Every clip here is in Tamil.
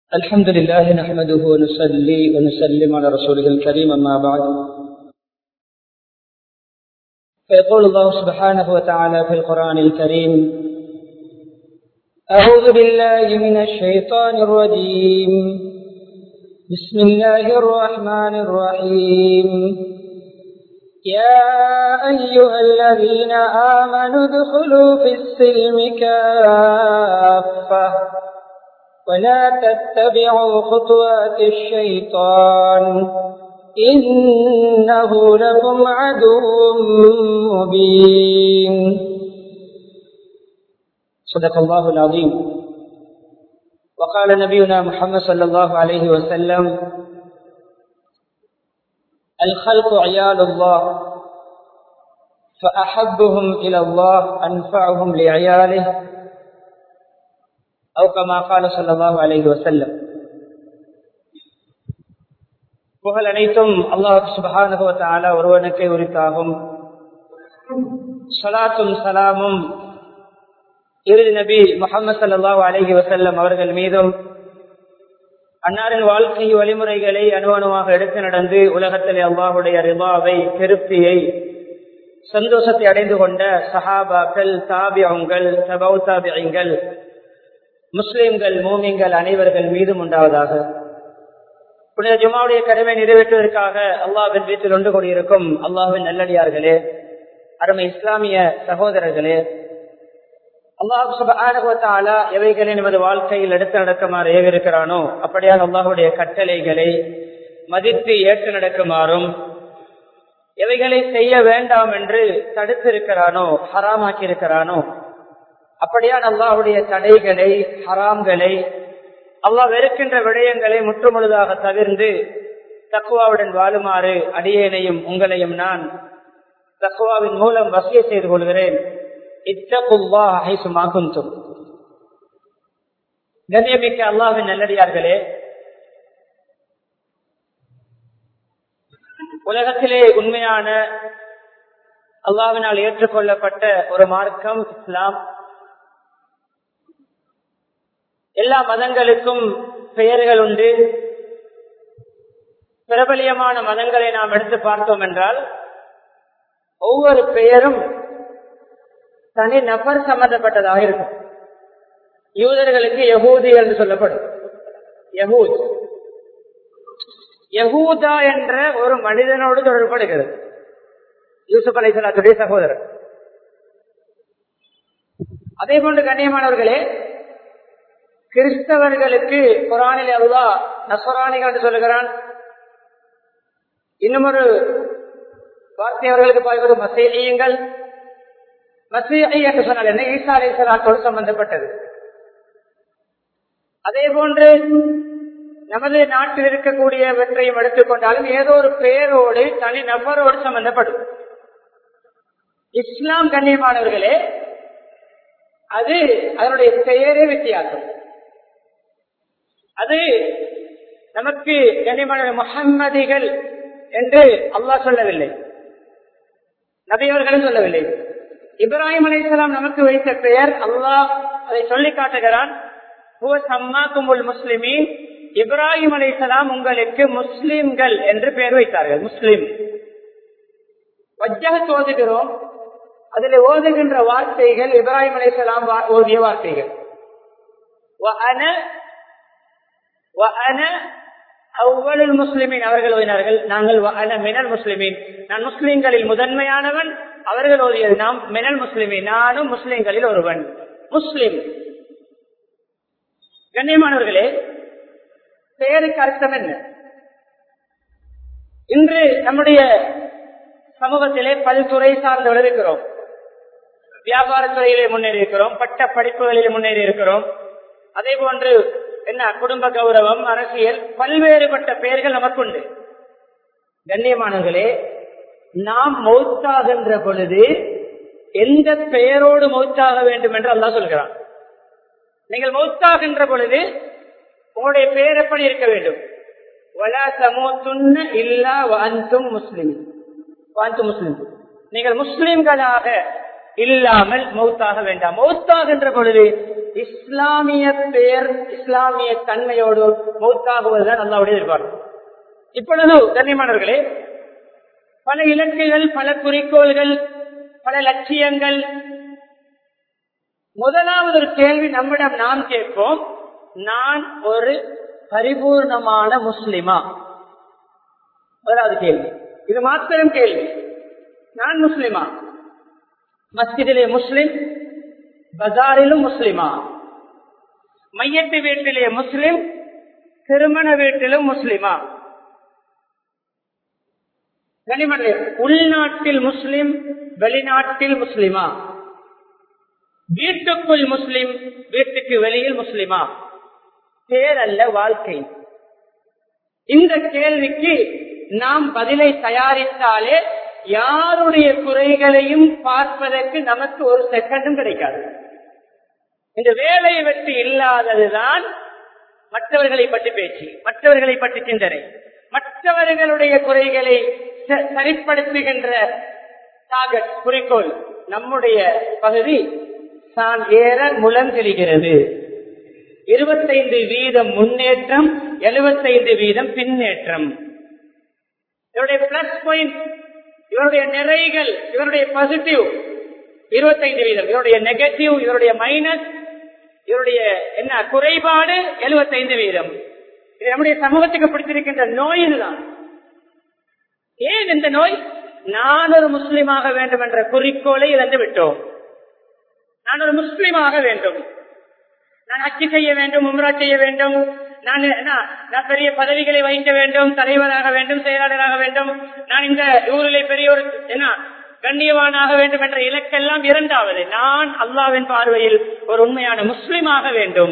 الحمد لله نحمده ونصلي ونسلم على رسوله الكريم أما بعد فيقول الله سبحانه وتعالى في القرآن الكريم أعوذ بالله من الشيطان الرجيم بسم الله الرحمن الرحيم يا أيها الذين آمنوا ادخلوا في السلم كافة ولا تتبعوا خطوات الشيطان إنه لكم عدو مبين صدق الله العظيم وقال نبينا محمد صلى الله عليه وسلم الخلق عيال الله فأحبهم إلى الله أنفعهم لعياله أو كما قال صلى الله عليه وسلم புகழ் அனைத்தும் அல்லாஹ் சுபஹானுவத்தால ஒருவனுக்கே உரித்தாகும் சலாத்தும் சலாமும் இறுதி நபி முகமது சல்லாஹூ அலஹி வசல்லம் அவர்கள் மீதும் அன்னாரின் வாழ்க்கை வழிமுறைகளை அணுவணுவாக எடுத்து நடந்து உலகத்திலே அல்லாஹுடைய ரிபாவை திருப்தியை சந்தோஷத்தை அடைந்து கொண்ட சஹாபாக்கள் தாபியங்கள் தபௌதாபியங்கள் முஸ்லிம்கள் மூமிங்கள் அனைவர்கள் மீதும் உண்டாவதாக புனித ஜுமாவுடைய கடமை நிறைவேற்றுவதற்காக அல்லாவின் வீட்டில் ஒன்று கூடியிருக்கும் அல்லாவின் நல்லடியார்களே அருமை இஸ்லாமிய சகோதரர்களே அல்லாஹு சுபானுவத்தாலா எவைகளை நமது வாழ்க்கையில் எடுத்து நடக்குமாறு ஏவிருக்கிறானோ அப்படியாக அல்லாஹுடைய கட்டளைகளை மதித்து ஏற்று நடக்குமாறும் எவைகளை செய்ய வேண்டாம் என்று தடுத்திருக்கிறானோ ஹராமாக்கி இருக்கிறானோ அப்படியான அல்லாஹுடைய தடைகளை ஹராம்களை அல்லாஹ் வெறுக்கின்ற விடயங்களை முற்றுமுழுதாக தவிர்ந்து தக்குவாவுடன் வாழுமாறு அடியேனையும் உங்களையும் நான் தக்குவாவின் மூலம் வசிய செய்து கொள்கிறேன் கண்ணியமிக்க அல்லாவின் நல்லடியார்களே உலகத்திலே உண்மையான அல்லாவினால் ஏற்றுக்கொள்ளப்பட்ட ஒரு மார்க்கம் இஸ்லாம் எல்லா மதங்களுக்கும் பெயர்கள் உண்டு பிரபலியமான மதங்களை நாம் எடுத்து பார்த்தோம் என்றால் ஒவ்வொரு பெயரும் தனி நபர் சம்பந்தப்பட்டதாக இருக்கும் யூதர்களுக்கு யகூதி என்று சொல்லப்படும் யகூத் யகூதா என்ற ஒரு மனிதனோடு தொடர்படுகிறது யூசுப் அலைசலாத்துடைய சகோதரர் அதே போன்று கண்ணியமானவர்களே கிறிஸ்தவர்களுக்கு குரானில் அல்லா நசரானிகள் என்று சொல்லுகிறான் இன்னும் ஒரு வார்த்தை அவர்களுக்கு பார்ப்பது மசீகள் மசீகை என்று சொன்னால் என்ன ஈசா அலை சலாத்தோடு சம்பந்தப்பட்டது அதே போன்று நமது நாட்டில் இருக்கக்கூடியவற்றையும் எடுத்துக்கொண்டாலும் ஏதோ ஒரு பெயரோடு தனி நபரோடு சம்பந்தப்படும் இஸ்லாம் கண்ணியமானவர்களே அது அதனுடைய பெயரே வித்தியாசம் அது நமக்கு கண்ணியமான முகம்மதிகள் என்று அல்லாஹ் சொல்லவில்லை நபியவர்களும் சொல்லவில்லை இப்ராஹிம் அலிஸ்லாம் நமக்கு வைத்த பெயர் அல்லாஹ் அதை சொல்லி காட்டுகிறான் முஸ்லிமின் இப்ராஹிம் அலிசலாம் உங்களுக்கு முஸ்லிம்கள் என்று பெயர் வைத்தார்கள் முஸ்லிம் வஜ்ஜகத் ஓதுகிறோம் அதில் ஓதுகின்ற வார்த்தைகள் இப்ராஹிம் அலிசலாம் ஓதிய வார்த்தைகள் முஸ்லிமின் அவர்கள் ஓதினார்கள் நாங்கள் மினல் முஸ்லிமின் நான் முஸ்லிம்களில் முதன்மையானவன் அவர்கள் ஓதியது நாம் மினல் முஸ்லிமின் நானும் முஸ்லிம்களில் ஒருவன் முஸ்லிம் கண்ணியமானவர்களே பெயருக்கு அர்த்தம் என்ன இன்று நம்முடைய சமூகத்திலே பல்துறை சார்ந்தவர்கள் இருக்கிறோம் வியாபாரத்துறையிலே முன்னேறி இருக்கிறோம் பட்ட படிப்புகளிலே முன்னேறி இருக்கிறோம் அதே போன்று என்ன குடும்ப கௌரவம் அரசியல் பல்வேறுபட்ட பெயர்கள் நமக்குண்டு கண்ணியமானவர்களே நாம் மௌத்தாகின்ற பொழுது எந்த பெயரோடு மௌத்தாக வேண்டும் என்று அல்லா சொல்கிறான் நீங்கள் மௌத்தாகின்ற பொழுது உங்களுடைய பெயர் எப்படி இருக்க வேண்டும் இல்லா முஸ்லிம் முஸ்லிம் நீங்கள் முஸ்லிம்களாக இல்லாமல் மௌத்தாக வேண்டாம் மௌத்தாகின்ற பொழுது இஸ்லாமிய பேர் இஸ்லாமிய தன்மையோடு மௌத்தாகுவதுதான் அல்லாவுடைய எதிர்பார்ப்பு இப்பொழுது கண்ணியமானவர்களே பல இலக்குகள் பல குறிக்கோள்கள் பல லட்சியங்கள் முதலாவது ஒரு கேள்வி நம்மிடம் நாம் கேட்போம் நான் ஒரு பரிபூர்ணமான முஸ்லிமா முதலாவது கேள்வி இது மாத்திரம் கேள்வி நான் முஸ்லிமா மஸ்ஜிதிலே முஸ்லிம் பஜாரிலும் முஸ்லிமா மையத்து வீட்டிலே முஸ்லிம் திருமண வீட்டிலும் முஸ்லிமா கனிமணி உள்நாட்டில் முஸ்லிம் வெளிநாட்டில் முஸ்லிமா வீட்டுக்குள் முஸ்லிம் வீட்டுக்கு வெளியில் முஸ்லிமா பேர் அல்ல வாழ்க்கை இந்த கேள்விக்கு நாம் பதிலை தயாரித்தாலே யாருடைய குறைகளையும் பார்ப்பதற்கு நமக்கு ஒரு செகண்டும் கிடைக்காது இந்த வேலையை வெற்றி இல்லாததுதான் மற்றவர்களை பற்றி பேச்சு மற்றவர்களை பற்றி சிந்தனை மற்றவர்களுடைய குறைகளை சரிப்படுத்துகின்ற டார்கெட் குறிக்கோள் நம்முடைய பகுதி தான் ஏற முலம் தெரிகிறது இருபத்தைந்து வீதம் முன்னேற்றம் எழுபத்தைந்து வீதம் பின்னேற்றம் இவருடைய பிளஸ் பாயிண்ட் இவருடைய நிறைகள் இவருடைய பாசிட்டிவ் இருபத்தைந்து வீதம் இவருடைய நெகட்டிவ் இவருடைய மைனஸ் இவருடைய என்ன குறைபாடு எழுபத்தைந்து வீதம் இது நம்முடைய சமூகத்துக்கு பிடித்திருக்கின்ற நோய் இதுதான் ஏன் இந்த நோய் நான் ஒரு முஸ்லீமாக வேண்டும் என்ற குறிக்கோளை இழந்து விட்டோம் நான் ஒரு முஸ்லீமாக வேண்டும் நான் அச்சு செய்ய வேண்டும் உம்ரா செய்ய வேண்டும் நான் நான் பெரிய பதவிகளை வகிக்க வேண்டும் தலைவராக வேண்டும் செயலாளராக வேண்டும் நான் இந்த ஊரிலே பெரிய ஒரு என்ன கண்ணியவானாக வேண்டும் என்ற இலக்கெல்லாம் இரண்டாவது நான் அல்லாவின் பார்வையில் ஒரு உண்மையான முஸ்லிமாக வேண்டும்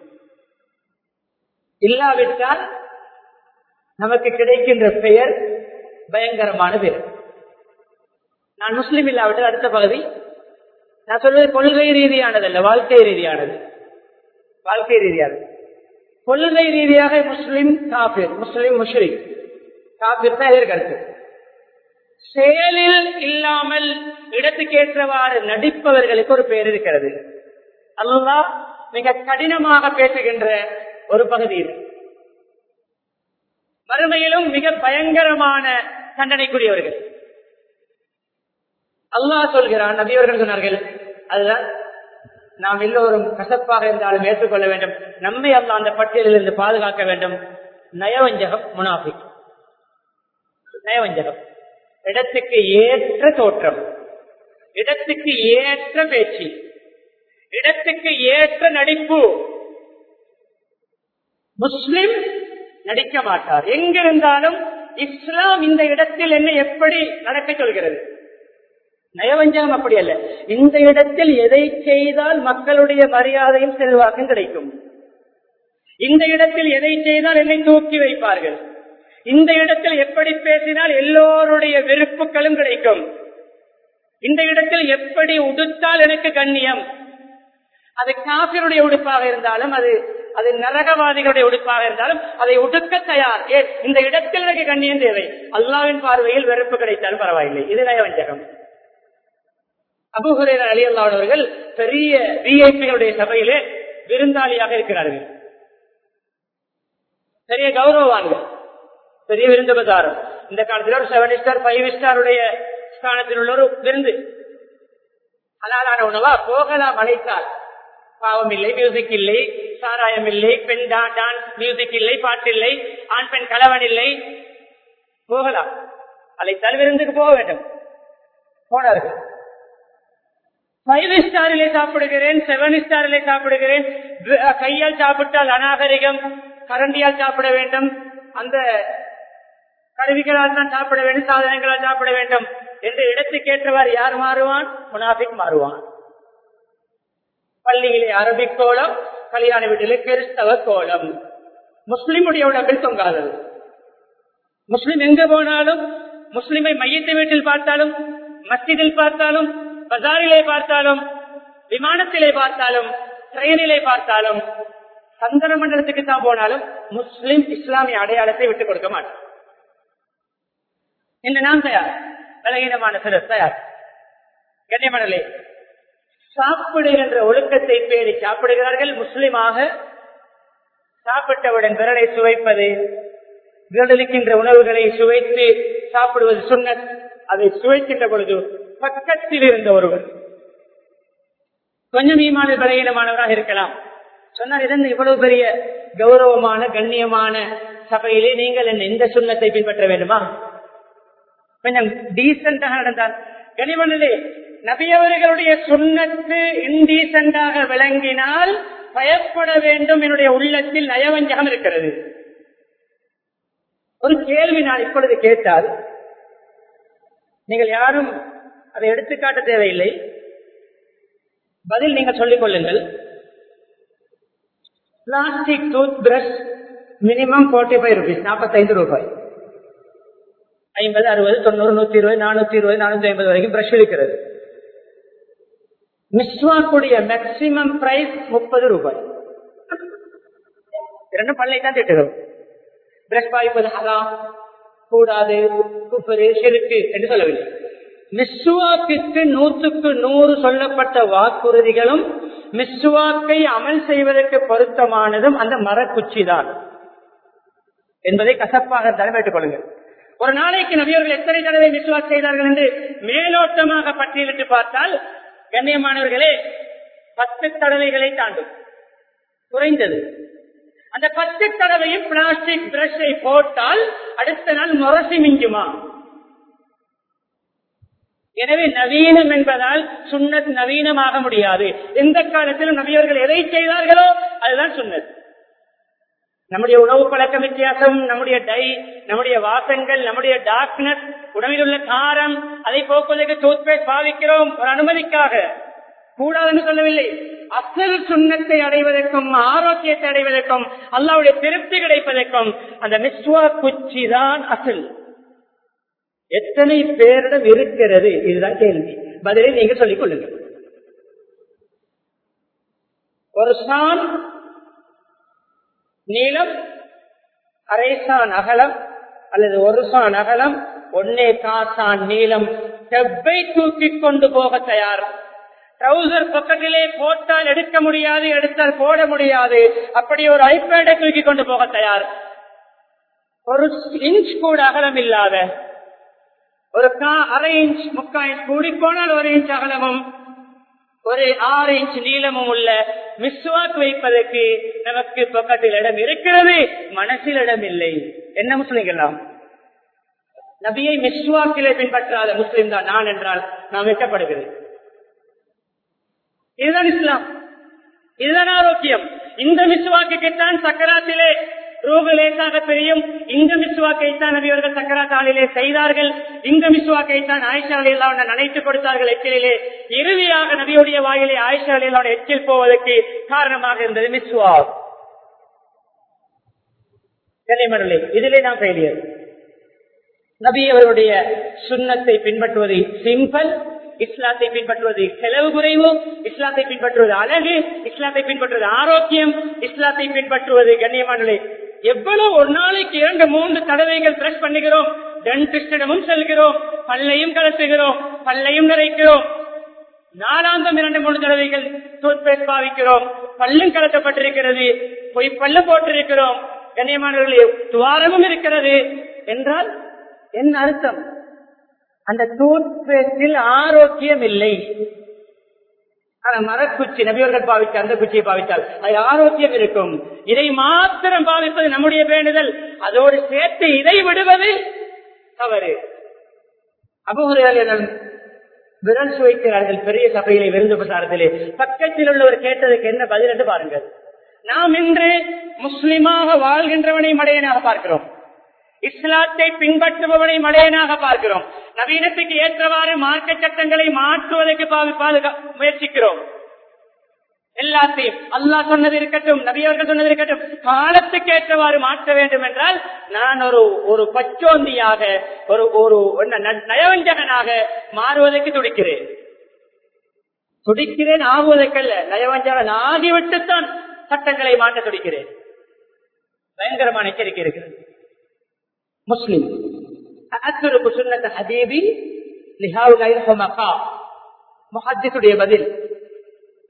இல்லாவிட்டால் நமக்கு கிடைக்கின்ற பெயர் பயங்கரமான பேர் நான் முஸ்லீம் இல்லாவிட்டால் அடுத்த பகுதி நான் சொல்வது கொள்கை ரீதியானதல்ல வாழ்க்கை ரீதியானது வாழ்க்கை ரீதியானது கொள்கை ரீதியாக முஸ்லிம் காபிர் முஸ்லிம் முஷ்ரிக் காபிர் தான் எதிர்கருத்து செயலில் இல்லாமல் இடத்துக்கேற்றவாறு நடிப்பவர்களுக்கு ஒரு பெயர் இருக்கிறது அல்லாஹ் மிக கடினமாக பேசுகின்ற ஒரு பகுதியில் மறுமையிலும் மிக பயங்கரமான தண்டனைக்குரியவர்கள் அல்லாஹ் சொல்கிறான் நபியவர்கள் சொன்னார்கள் அதுதான் நாம் எல்லோரும் கசப்பாக இருந்தாலும் ஏற்றுக்கொள்ள வேண்டும் நம்மை அல்ல அந்த பட்டியலில் இருந்து பாதுகாக்க வேண்டும் நயவஞ்சகம் முனாஃபிக் நயவஞ்சகம் இடத்துக்கு ஏற்ற தோற்றம் இடத்துக்கு ஏற்ற பேச்சு இடத்துக்கு ஏற்ற நடிப்பு முஸ்லிம் நடிக்க மாட்டார் எங்கிருந்தாலும் இஸ்லாம் இந்த இடத்தில் என்ன எப்படி நடக்க சொல்கிறது நயவஞ்சகம் அப்படி அல்ல இந்த இடத்தில் எதை செய்தால் மக்களுடைய மரியாதையும் செல்வாக்கும் கிடைக்கும் இந்த இடத்தில் எதை செய்தால் என்னை தூக்கி வைப்பார்கள் இந்த இடத்தில் எப்படி பேசினால் எல்லோருடைய விருப்புகளும் கிடைக்கும் இந்த இடத்தில் எப்படி உடுத்தால் எனக்கு கண்ணியம் அது காபிருடைய உடுப்பாக இருந்தாலும் அது அது நரகவாதிகளுடைய உடுப்பாக இருந்தாலும் அதை உடுக்க தயார் ஏன் இந்த இடத்தில் எனக்கு கண்ணியம் தேவை அல்லாவின் பார்வையில் வெறுப்பு கிடைத்தாலும் பரவாயில்லை இது நயவஞ்சகம் அபுஹுரேர் அலி அல்லாவர்கள் பெரிய விஐபிகளுடைய சபையிலே விருந்தாளியாக இருக்கிறார்கள் பெரிய கௌரவான்கள் பெரிய விருந்து பதாரம் இந்த காலத்தில் ஒரு செவன் ஸ்டார் ஃபைவ் ஸ்டாருடைய ஸ்தானத்தில் உள்ள ஒரு விருந்து ஹலாலான உணவா போகலாம் அழைத்தால் பாவம் இல்லை மியூசிக் இல்லை சாராயம் இல்லை பெண் டான்ஸ் மியூசிக் இல்லை பாட்டு இல்லை ஆண் பெண் கலவன் இல்லை போகலாம் அழைத்தால் விருந்துக்கு போக வேண்டும் போனார்கள் ஃபைவ் ஸ்டாரிலே சாப்பிடுகிறேன் செவன் ஸ்டாரிலே சாப்பிடுகிறேன் கையால் சாப்பிட்டால் அநாகரிகம் கரண்டியால் சாப்பிட வேண்டும் அந்த கருவிகளால் தான் சாப்பிட வேண்டும் சாதனங்களால் சாப்பிட வேண்டும் என்று இடத்துக்கு ஏற்றவாறு யார் மாறுவான் முனாபிக் மாறுவான் பள்ளியிலே அரபிக் கோலம் கல்யாண வீட்டிலே கிறிஸ்தவ கோலம் முஸ்லிமுடைய உடம்பில் தொங்காதது முஸ்லிம் எங்க போனாலும் முஸ்லிமை மையத்தை வீட்டில் பார்த்தாலும் மஸ்ஜிதில் பார்த்தாலும் பஜாரிலே பார்த்தாலும் விமானத்திலே பார்த்தாலும் ட்ரெயினிலே பார்த்தாலும் சந்திர மண்டலத்துக்கு தான் போனாலும் முஸ்லிம் இஸ்லாமிய அடையாளத்தை விட்டுக் கொடுக்க மாட்டோம் இன்று நாம் தயார் பலகீனமான சிலர் தயார் கண்ணியமனலே சாப்பிடுகின்ற ஒழுக்கத்தை பேரி சாப்பிடுகிறார்கள் முஸ்லிமாக சாப்பிட்டவுடன் விரலை சுவைப்பது விரலிருக்கின்ற உணவுகளை சுவைத்து சாப்பிடுவது சுண்ணத் அதை சுவைக்கின்ற பொழுது பக்கத்தில் இருந்த ஒருவர் கொஞ்சம் ஈமான பலகீனமானவராக இருக்கலாம் சொன்னார் இதன் இவ்வளவு பெரிய கௌரவமான கண்ணியமான சபையிலே நீங்கள் என்ன இந்த சுண்ணத்தை பின்பற்ற வேண்டுமா கொஞ்சம் டீசென்டாக நடந்தால் கனிமனிலே நபியவர்களுடைய சுண்ணத்து இன்டீசென்டாக விளங்கினால் பயப்பட வேண்டும் என்னுடைய உள்ளத்தில் நயவஞ்சகம் இருக்கிறது ஒரு கேள்வி நான் இப்பொழுது கேட்டால் நீங்கள் யாரும் அதை எடுத்துக்காட்ட தேவையில்லை பதில் நீங்கள் சொல்லிக் கொள்ளுங்கள் plastic toothbrush minimum forty five rupees நாற்பத்தைந்து ரூபாய் ஐம்பது அறுபது தொண்ணூறு நூத்தி இருபது நானூத்தி இருபது நானூத்தி ஐம்பது வரைக்கும் பிரஷ் இருக்கிறது மிஸ்வாக்குடைய மேக்சிமம் பிரைஸ் முப்பது ரூபாய் இரண்டும் பல்லை தான் திட்டுகிறோம் பிரஷ் பாய்ப்பது ஹலாம் கூடாது குப்பரு செருக்கு என்று சொல்லவில்லை மிஸ்வாக்கிற்கு நூற்றுக்கு நூறு சொல்லப்பட்ட வாக்குறுதிகளும் மிஸ்வாக்கை அமல் செய்வதற்கு பொருத்தமானதும் அந்த மரக்குச்சி தான் என்பதை கசப்பாக தலைமையிட்டுக் கொள்ளுங்கள் ஒரு நாளைக்கு நபியவர்கள் எத்தனை தடவை மிஸ்வாக் செய்தார்கள் என்று மேலோட்டமாக பட்டியலிட்டு பார்த்தால் கண்ணியமானவர்களே பத்து தடவைகளை தாண்டும் குறைந்தது அந்த பத்து தடவையும் பிளாஸ்டிக் பிரஷை போட்டால் அடுத்த நாள் முரசி மிஞ்சுமா எனவே நவீனம் என்பதால் சுண்ணத் நவீனமாக முடியாது எந்த காலத்திலும் நபியவர்கள் எதை செய்தார்களோ அதுதான் சுண்ணத் நம்முடைய உணவு பழக்க வித்தியாசம் நம்முடைய டை நம்முடைய வாசங்கள் நம்முடைய டார்க்னஸ் உணவில் உள்ள காரம் அதை போக்குவதற்கு டூத் பேஸ்ட் பாவிக்கிறோம் ஒரு அனுமதிக்காக கூடாதுன்னு சொல்லவில்லை அசல் சுண்ணத்தை அடைவதற்கும் ஆரோக்கியத்தை அடைவதற்கும் அல்லாவுடைய திருப்தி கிடைப்பதற்கும் அந்த மிஸ்வா குச்சி தான் அசல் எத்தனை பேரிடம் இருக்கிறது இதுதான் கேள்வி பதிலை நீங்க சொல்லிக் கொள்ளுங்கள் ஒரு சான் நீளம் அரைசான் அகலம் அல்லது ஒரு சான் அகலம் ஒன்னே காசான் நீளம் செவ்வை தூக்கி கொண்டு போக தயார் ட்ரௌசர் பக்கத்திலே போட்டால் எடுக்க முடியாது எடுத்தால் போட முடியாது அப்படி ஒரு ஐபேடை தூக்கி கொண்டு போக தயார் ஒரு இன்ச் கூட அகலம் இல்லாத ஒரு கா அரை இன்ச் முக்கா இன்ச் கூடி போனால் ஒரு இன்ச் அகலமும் ஒரு ஆறு இன்ச் நீளமும் உள்ள மிஸ்வாக் வைப்பதற்கு நமக்கு பக்கத்தில் இடம் இருக்கிறது மனசில் இடம் இல்லை என்ன முஸ்லிம்களாம் நபியை மிஸ்வாக்கிலே பின்பற்றாத முஸ்லிம் தான் நான் என்றால் நாம் வெட்டப்படுகிறது இதுதான் இஸ்லாம் இதுதான் ஆரோக்கியம் இந்த மிஸ்வாக்குத்தான் சக்கராத்திலே ரூபு லேசாக தெரியும் இந்த மிஸ்வாக்கை தான் நபியவர்கள் சக்கராத்தாளிலே செய்தார்கள் இந்த மிஸ்வாக்கை தான் ஆயிஷா அலியல்லாவுடன் நினைத்துக் கொடுத்தார்கள் எச்சிலே இறுதியாக நபியுடைய வாயிலே ஆயிஷா அலியல்லாவோட எச்சில் போவதற்கு காரணமாக இருந்தது மிஸ்வாக் கனிமணலே இதிலே நாம் ஃபெயிலியர் நபி அவருடைய சுண்ணத்தை பின்பற்றுவது சிம்பிள் இஸ்லாத்தை பின்பற்றுவது செலவு குறைவு இஸ்லாத்தை பின்பற்றுவது அழகு இஸ்லாத்தை பின்பற்றுவது ஆரோக்கியம் இஸ்லாத்தை பின்பற்றுவது கண்ணியமானே எவ்வளவு ஒரு நாளைக்கு இரண்டு மூன்று தடவைகள் பிரஷ் பண்ணுகிறோம் டென்டிஸ்டிடமும் செல்கிறோம் பல்லையும் கலத்துகிறோம் பல்லையும் நிறைக்கிறோம் நாலாந்தம் இரண்டு மூணு தடவைகள் டூத் பேஸ்ட் பாவிக்கிறோம் பல்லும் கலத்தப்பட்டிருக்கிறது பொய் பல்லு போட்டிருக்கிறோம் கண்ணியமானவர்களே துவாரமும் இருக்கிறது என்றால் என்ன அர்த்தம் அந்த டூத் பேஸ்டில் ஆரோக்கியம் இல்லை ஆனா மரக்குச்சி நபியர்கள் பாவித்த அந்த குச்சியை பாவித்தால் அது ஆரோக்கியம் இருக்கும் இதை மாத்திரம் பாவிப்பது நம்முடைய வேண்டுதல் அதோடு சேர்த்து இதை விடுவது தவறு அபுகுறையாளர் விரல் சுவைக்கிறார்கள் பெரிய சபையிலே விருந்து பிரசாரத்திலே பக்கத்தில் உள்ளவர் கேட்டதுக்கு என்ன பதில் என்று பாருங்கள் நாம் இன்று முஸ்லிமாக வாழ்கின்றவனை மடையனாக பார்க்கிறோம் இஸ்லாத்தை பின்பற்றுபவனை மடையனாக பார்க்கிறோம் நவீனத்துக்கு ஏற்றவாறு மார்க்க சட்டங்களை மாற்றுவதற்கு முயற்சிக்கிறோம் எல்லாத்தையும் அல்லா சொன்னது இருக்கட்டும் நபியவர்கள் சொன்னது இருக்கட்டும் காலத்துக்கு ஏற்றவாறு மாற்ற வேண்டும் என்றால் நான் ஒரு ஒரு பச்சோந்தியாக ஒரு ஒரு நயவஞ்சகனாக மாறுவதற்கு துடிக்கிறேன் துடிக்கிறேன் ஆகுவதற்கல்ல நயவஞ்சகன் ஆகிவிட்டுத்தான் சட்டங்களை மாற்ற துடிக்கிறேன் பயங்கரமான எச்சரிக்கை இருக்கிறது முஸ்லிம் அத்துருக்கு சுன்னத்த ஹதீபி லிஹாவுடைய பதில்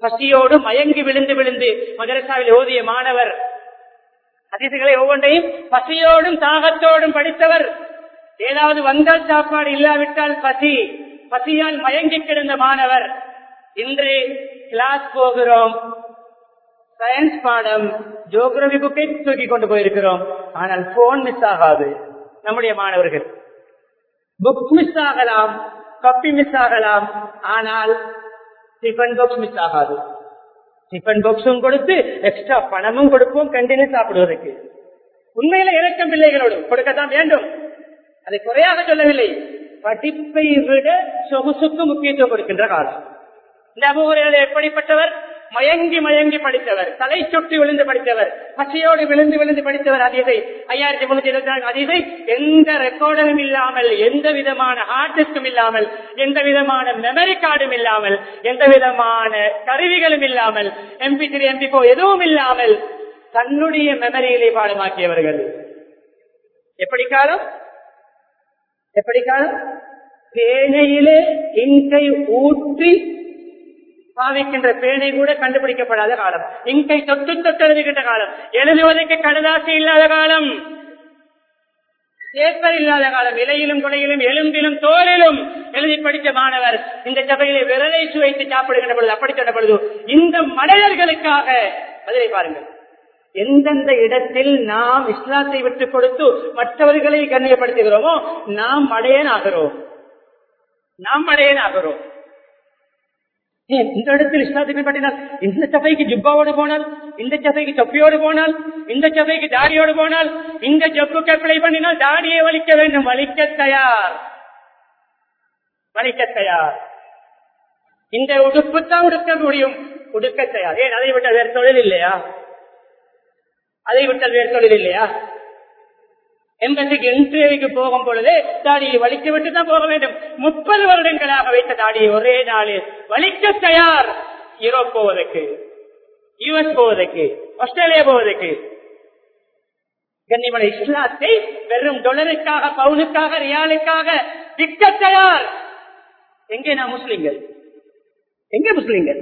பசியோடு மயங்கி விழுந்து விழுந்து மதரசாவில் ஓதிய மாணவர் அதிசுகளை ஒவ்வொன்றையும் பசியோடும் தாகத்தோடும் படித்தவர் ஏதாவது வந்தால் சாப்பாடு இல்லாவிட்டால் பசி பசியால் மயங்கி கிடந்த மாணவர் இன்று கிளாஸ் போகிறோம் சயின்ஸ் பாடம் ஜோகிரபி புக்கை தூக்கி கொண்டு போயிருக்கிறோம் ஆனால் போன் மிஸ் ஆகாது நம்முடைய மாணவர்கள் புக் மிஸ் ஆகலாம் கப்பி மிஸ் ஆகலாம் ஆனால் டிஃபன் பாக்ஸ் மிஸ் ஆகாது டிஃபன் பாக்ஸும் கொடுத்து எக்ஸ்ட்ரா பணமும் கொடுப்போம் கண்டினியூ சாப்பிடுவதற்கு உண்மையில இறக்கம் பிள்ளைகளோடு கொடுக்கத்தான் வேண்டும் அதை குறையாக சொல்லவில்லை படிப்பை விட சொகுசுக்கு முக்கியத்துவம் கொடுக்கின்ற காலம் இந்த அபுகுரையில் எப்படிப்பட்டவர் மயங்கி மயங்கி படித்தவர் தலை சுற்றி விழுந்து படித்தவர் பசியோடு விழுந்து விழுந்து படித்தவர் அதிகை ஐயாயிரத்தி முன்னூத்தி இருபத்தி நான்கு அதிகை எந்த ரெக்கார்டும் இல்லாமல் எந்த விதமான ஹார்ட் டிஸ்கும் இல்லாமல் எந்த விதமான மெமரி கார்டும் இல்லாமல் எந்த விதமான கருவிகளும் இல்லாமல் எம்பி த்ரீ எம்பி போ எதுவும் இல்லாமல் தன்னுடைய மெமரியிலே பாடமாக்கியவர்கள் எப்படி காலம் எப்படி காலம் பேனையிலே இங்கை ஊற்றி பாவிக்கின்ற பேனை கூட கண்டுபிடிக்கப்படாத காலம் இங்கை தொட்டு தொட்டு எழுதுகின்ற காலம் எழுதுவதற்கு கடதாசி இல்லாத காலம் பேப்பர் இல்லாத காலம் இலையிலும் கொலையிலும் எலும்பிலும் தோலிலும் எழுதி படித்த மாணவர் இந்த சபையிலே விரலை சுவைத்து சாப்பிடுகின்ற பொழுது அப்படி சொன்ன பொழுது இந்த மனிதர்களுக்காக பதிலை பாருங்கள் எந்தெந்த இடத்தில் நாம் இஸ்லாத்தை விட்டுக் கொடுத்து மற்றவர்களை கண்ணியப்படுத்துகிறோமோ நாம் மடையன் ஆகிறோம் நாம் மடையன் ஆகிறோம் ஏன் இந்த இடத்தில் இஸ்லாத்தை பின்பற்றினால் இந்த சபைக்கு ஜுப்பாவோடு போனால் இந்த சபைக்கு தொப்பியோடு போனால் இந்த சபைக்கு தாடியோடு போனால் இந்த ஜப்புக்கு அப்ளை பண்ணினால் தாடியை வலிக்க வேண்டும் வலிக்க தயார் வலிக்க தயார் இந்த உடுப்பு தான் உடுக்க முடியும் உடுக்க தயார் ஏன் அதை விட்டால் வேறு தொழில் இல்லையா அதை விட்டால் வேறு தொழில் இல்லையா எம்பசிக்கு இன்டர்வியூக்கு போகும் பொழுது தாடியை வலிக்க விட்டு தான் போக வேண்டும் முப்பது வருடங்களாக வைத்த தாடியை ஒரே நாளில் வலிக்க தயார் யூரோப் போவதற்கு யுஎஸ் போவதற்கு ஆஸ்திரேலியா போவதற்கு கண்ணிமலை இஸ்லாத்தை வெறும் டொலருக்காக பவுனுக்காக ரியாலுக்காக விற்க தயார் எங்கே நான் முஸ்லிம்கள் எங்கே முஸ்லிம்கள்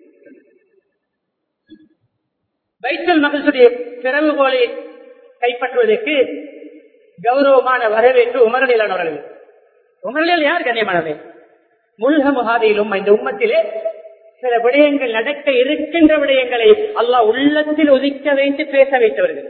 பைத்தல் மகசுடைய பிறவுகோலை கைப்பற்றுவதற்கு கௌரவமான வரவேற்பு உமரநிலானவர்கள் உமரநில் யார் கண்ணியமானவை முல்க முகாதியிலும் இந்த உம்மத்திலே சில விடயங்கள் நடக்க இருக்கின்ற விடயங்களை அல்லாஹ் உள்ளத்தில் ஒதுக்க வைத்து பேச வைத்தவர்கள்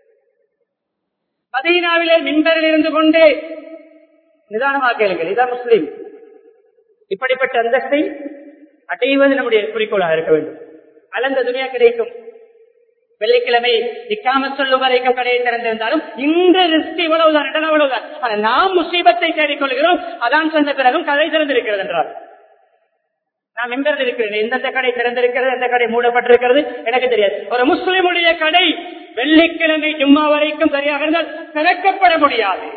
மதீனாவிலே மின்பரில் இருந்து கொண்டு நிதானமாக கேளுங்கள் இதான் முஸ்லீம் இப்படிப்பட்ட அந்தஸ்தை அடைவது நம்முடைய குறிக்கோளாக இருக்க வேண்டும் அலந்த துணியா கிடைக்கும் வெள்ளிக்கிழமை நிக்காம சொல்லும் வரைக்கும் கடையை திறந்திருந்தாலும் இந்த ரிஸ்க் இவ்வளவுதான் இடம் அவ்வளவுதான் ஆனால் நாம் முசீபத்தை தேடிக்கொள்கிறோம் அதான் சொன்ன பிறகும் கடை திறந்திருக்கிறது என்றார் நான் மெம்பரில் இருக்கிறேன் எந்தெந்த கடை திறந்திருக்கிறது எந்த கடை மூடப்பட்டிருக்கிறது எனக்கு தெரியாது ஒரு முஸ்லிமுடைய கடை வெள்ளிக்கிழமை ஜும்மா வரைக்கும் சரியாக இருந்தால் திறக்கப்பட முடியாது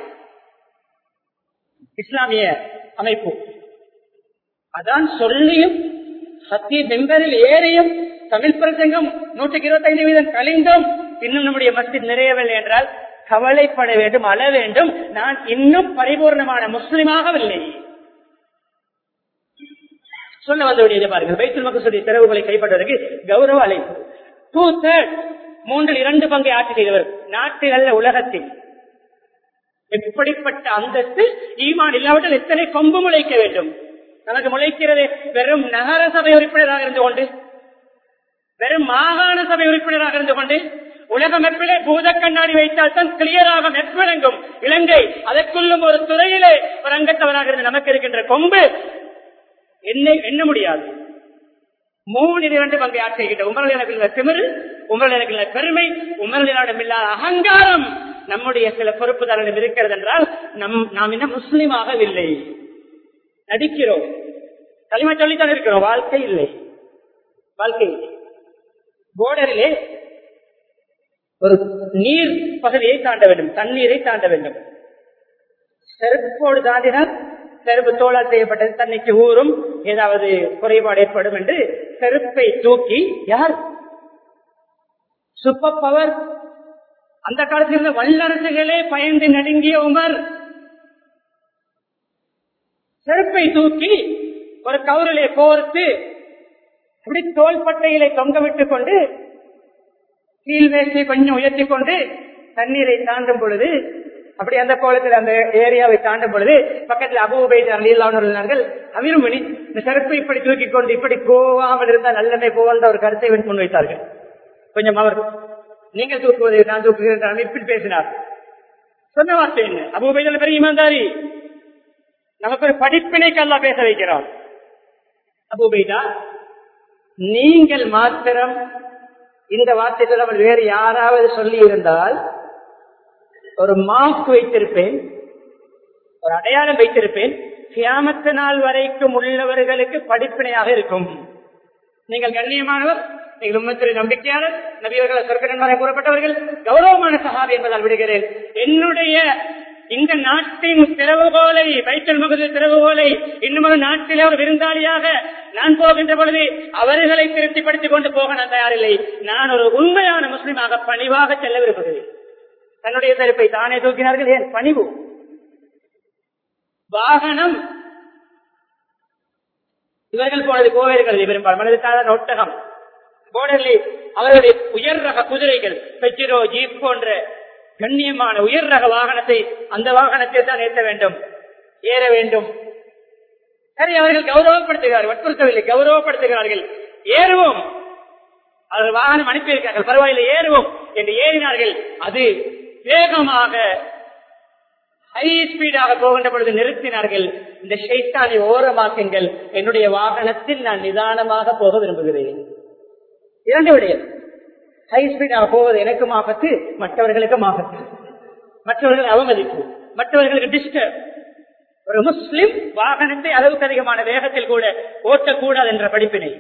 இஸ்லாமிய அமைப்பு அதான் சொல்லியும் சத்திய மெம்பரில் ஏறியும் தமிழ் பிரசங்கம் நூற்றுக்கு இருபத்தி ஐந்து வீதம் கழிந்தோம் இன்னும் நம்முடைய மஸ்ஜித் நிறையவில்லை என்றால் கவலைப்பட வேண்டும் அழ வேண்டும் நான் இன்னும் பரிபூர்ணமான முஸ்லிமாகவில்லை சொல்ல வந்த வேண்டியதை பாருங்கள் வைத்தல் மக்களுடைய செலவுகளை கைப்பற்றுவதற்கு கௌரவ அழைப்பு டூ தேர்ட் மூன்றில் இரண்டு பங்கை ஆட்சி செய்தவர் நாட்டுகள்ல உலகத்தில் எப்படிப்பட்ட அந்தஸ்து ஈமான் இல்லாவிட்டால் எத்தனை கொம்பு முளைக்க வேண்டும் நமக்கு முளைக்கிறது வெறும் நகர சபை உறுப்பினராக இருந்து கொண்டு வெறும் மாகாண சபை உறுப்பினராக இருந்து கொண்டு உலக மெப்பிலே பூத கண்ணாடி வைத்தால் தான் கிளியராக மெப்பிழங்கும் இலங்கை அதற்குள்ளும் ஒரு துறையிலே ஒரு அங்கத்தவராக இருந்து நமக்கு இருக்கின்ற கொம்பு என்ன எண்ண முடியாது மூணு இரண்டு பங்கை ஆட்சிகிட்ட உமரல் எனக்கு திமிரு உமரல் எனக்கு பெருமை உமரலிடம் இல்லாத அகங்காரம் நம்முடைய சில பொறுப்புதாரிடம் இருக்கிறது என்றால் நம் நாம் இன்னும் முஸ்லீமாகவில்லை நடிக்கிறோம் களிமா சொல்லித்தான் இருக்கிறோம் வாழ்க்கை இல்லை வாழ்க்கை இல்லை போர்டரிலே ஒரு நீர் பகுதியை தாண்ட வேண்டும் தண்ணீரை தாண்ட வேண்டும் செருப்போடு தாண்டினால் செருப்பு தோளால் செய்யப்பட்டது தன்னைக்கு ஊறும் ஏதாவது குறைபாடு ஏற்படும் என்று செருப்பை தூக்கி யார் சூப்பர் பவர் அந்த காலத்தில் இருந்த வல்லரசுகளே பயந்து நடுங்கிய உமர் செருப்பை தூக்கி ஒரு கவுரிலே கோர்த்து அப்படி தோள்பட்டையிலே தொங்க விட்டுக் கொண்டு கீழ்வேசை கொஞ்சம் உயர்த்தி கொண்டு தண்ணீரை தாண்டும் பொழுது அப்படி அந்த கோலத்தில் அந்த ஏரியாவை தாண்டும் பொழுது பக்கத்தில் அபூபை இருந்தார்கள் அமீர்மணி இந்த செருப்பை இப்படி தூக்கி கொண்டு இப்படி போவாமல் இருந்தால் நல்லமே போகின்ற ஒரு கருத்தை முன்வைத்தார்கள் கொஞ்சம் அவர் நீங்கள் தூக்குவதை நான் தூக்குகிறேன் அமைப்பில் பேசினார் சொன்ன வார்த்தை என்ன அபூபைதல் பெரிய இமாந்தாரி நமக்கு ஒரு படிப்பினைக்கு அல்லா பேச வைக்கிறார் அபூபைதா நீங்கள் மாத்திரம் இந்த வார்த்தை சொல்லாமல் வேறு யாராவது சொல்லி இருந்தால் ஒரு மார்க் வைத்திருப்பேன் ஒரு அடையாளம் வைத்திருப்பேன் கியாமத்து நாள் வரைக்கும் உள்ளவர்களுக்கு படிப்பினையாக இருக்கும் நீங்கள் கண்ணியமானவர் நீங்கள் உண்மத்திற்கு நம்பிக்கையாளர் நபியவர்கள் சொற்கரன்மாரை கூறப்பட்டவர்கள் கௌரவமான சகாபி என்பதால் விடுகிறேன் என்னுடைய இந்த நாட்டின் திறவுகோலை வைத்தல் முகது திறவுகோலை இன்னும் ஒரு நாட்டிலே ஒரு விருந்தாளியாக நான் போகின்ற பொழுது அவர்களை திருப்திப்படுத்திக் கொண்டு போக நான் தயாரில்லை நான் ஒரு உண்மையான முஸ்லிமாக பணிவாக செல்ல விரும்புகிறேன் தன்னுடைய செருப்பை தானே தூக்கினார்கள் ஏன் பணிவு வாகனம் இவர்கள் போனது கோவில்களில் பெரும்பாலும் மனதுக்கான ஒட்டகம் போர்டரில் அவர்களுடைய உயர் ரக குதிரைகள் பெச்சிரோ ஜீப் போன்ற கண்ணியமான உயர் ரக வாகனத்தை அந்த வாகனத்தை தான் ஏற்ற வேண்டும் ஏற வேண்டும் சரி அவர்கள் கௌரவப்படுத்துகிறார்கள் வற்புறுத்தவில்லை கௌரவப்படுத்துகிறார்கள் ஏறுவோம் அவர்கள் வாகனம் அனுப்பியிருக்கிறார்கள் பரவாயில்லை ஏறுவோம் என்று ஏறினார்கள் அது வேகமாக ஹை ஸ்பீடாக போகின்ற பொழுது நிறுத்தினார்கள் இந்த ஷைத்தானை ஓரமாக்குங்கள் என்னுடைய வாகனத்தில் நான் நிதானமாக போக விரும்புகிறேன் இரண்டு விடயம் ஹை ஸ்பீடாக போவது எனக்கும் ஆபத்து மற்றவர்களுக்கும் ஆபத்து மற்றவர்கள் அவமதிப்பு மற்றவர்களுக்கு டிஸ்டர்ப் ஒரு முஸ்லிம் வாகனத்தை அளவுக்கு அதிகமான வேகத்தில் கூட ஓட்டக்கூடாது என்ற படிப்பினை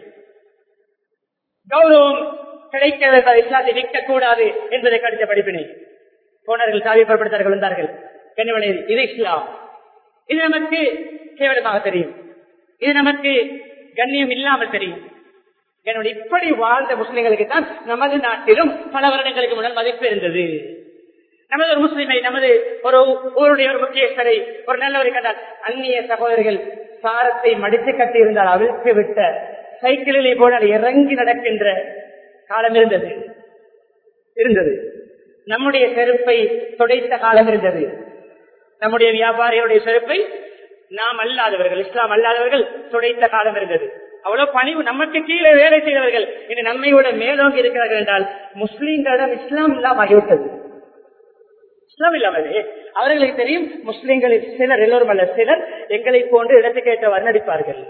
கௌரவம் கிடைக்க இஸ்லாத்தை விற்கக்கூடாது என்பதை கடித்த படிப்பினை போனர்கள் சாவி புறப்படுத்தார்கள் வந்தார்கள் கண்ணிவனை இது இஸ்லாம் இது நமக்கு கேவலமாக தெரியும் இது நமக்கு கண்ணியம் இல்லாமல் தெரியும் என்னுடைய இப்படி வாழ்ந்த முஸ்லிம்களுக்கு தான் நமது நாட்டிலும் பல வருடங்களுக்கு முன்னால் மதிப்பு இருந்தது நமது ஒரு முஸ்லிமை நமது ஒரு ஊருடைய ஒரு முக்கியஸ்தரை ஒரு நல்லவரை கண்டால் அந்நிய சகோதரிகள் சாரத்தை மடித்து கட்டியிருந்தால் அவிழ்த்து விட்ட சைக்கிளிலே போனால் இறங்கி நடக்கின்ற காலம் இருந்தது இருந்தது நம்முடைய செருப்பை துடைத்த காலம் இருந்தது நம்முடைய வியாபாரிகளுடைய செருப்பை நாம் அல்லாதவர்கள் இஸ்லாம் அல்லாதவர்கள் துடைத்த காலம் இருந்தது அவ்வளவு பணிவு நமக்கு கீழே வேலை செய்தவர்கள் இன்று நம்மையோட மேலோங்கி இருக்கிறார்கள் என்றால் முஸ்லீம்களிடம் இஸ்லாம் இல்லாம ஆகிவிட்டது இஸ்லாம் இல்லாமலே அவர்களுக்கு தெரியும் முஸ்லீம்களில் சிலர் எல்லோரும் அல்ல சிலர் எங்களை போன்று இடத்துக்கு ஏற்ற வர்ணடிப்பார்கள்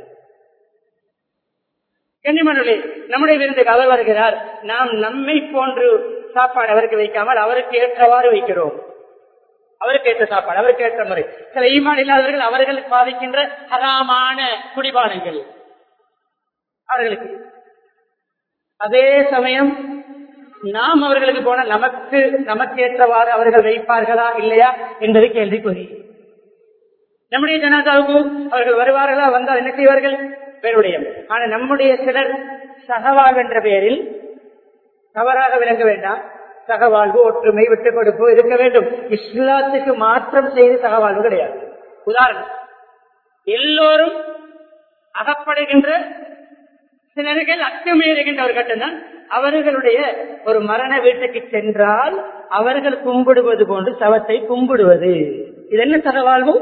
கண்ணிமணி நம்முடைய விருந்துக்கு அவர் வருகிறார் நாம் நம்மை போன்று சாப்பாடு அவருக்கு வைக்காமல் அவருக்கு ஏற்றவாறு வைக்கிறோம் அவருக்கு ஏற்ற சாப்பாடு அவருக்கு ஏற்ற முறை சில ஈமான் இல்லாதவர்கள் அவர்களுக்கு பாதிக்கின்ற ஹராமான குடிபானங்கள் அவர்களுக்கு அதே சமயம் நாம் அவர்களுக்கு போன நமக்கு நமக்கு ஏற்றவாறு அவர்கள் வைப்பார்களா இல்லையா என்பது கேள்விக்குறி நம்முடைய ஜனதாவுக்கு அவர்கள் வருவார்களா வந்தால் என்ன செய்வார்கள் பேருடைய ஆனா நம்முடைய சிலர் சகவாழ் என்ற பெயரில் தவறாக விளங்க வேண்டாம் சகவாழ்வு ஒற்றுமை விட்டுக் கொடுப்பு இருக்க வேண்டும் இஸ்லாத்துக்கு மாற்றம் செய்து சகவாழ்வு கிடையாது உதாரணம் எல்லோரும் அகப்படுகின்ற சிலர்கள் அத்துமீறுகின்ற ஒரு கட்டம் தான் அவர்களுடைய ஒரு மரண வீட்டுக்கு சென்றால் அவர்கள் கும்பிடுவது போன்று சவத்தை கும்பிடுவது இது என்ன சகவாழ்வு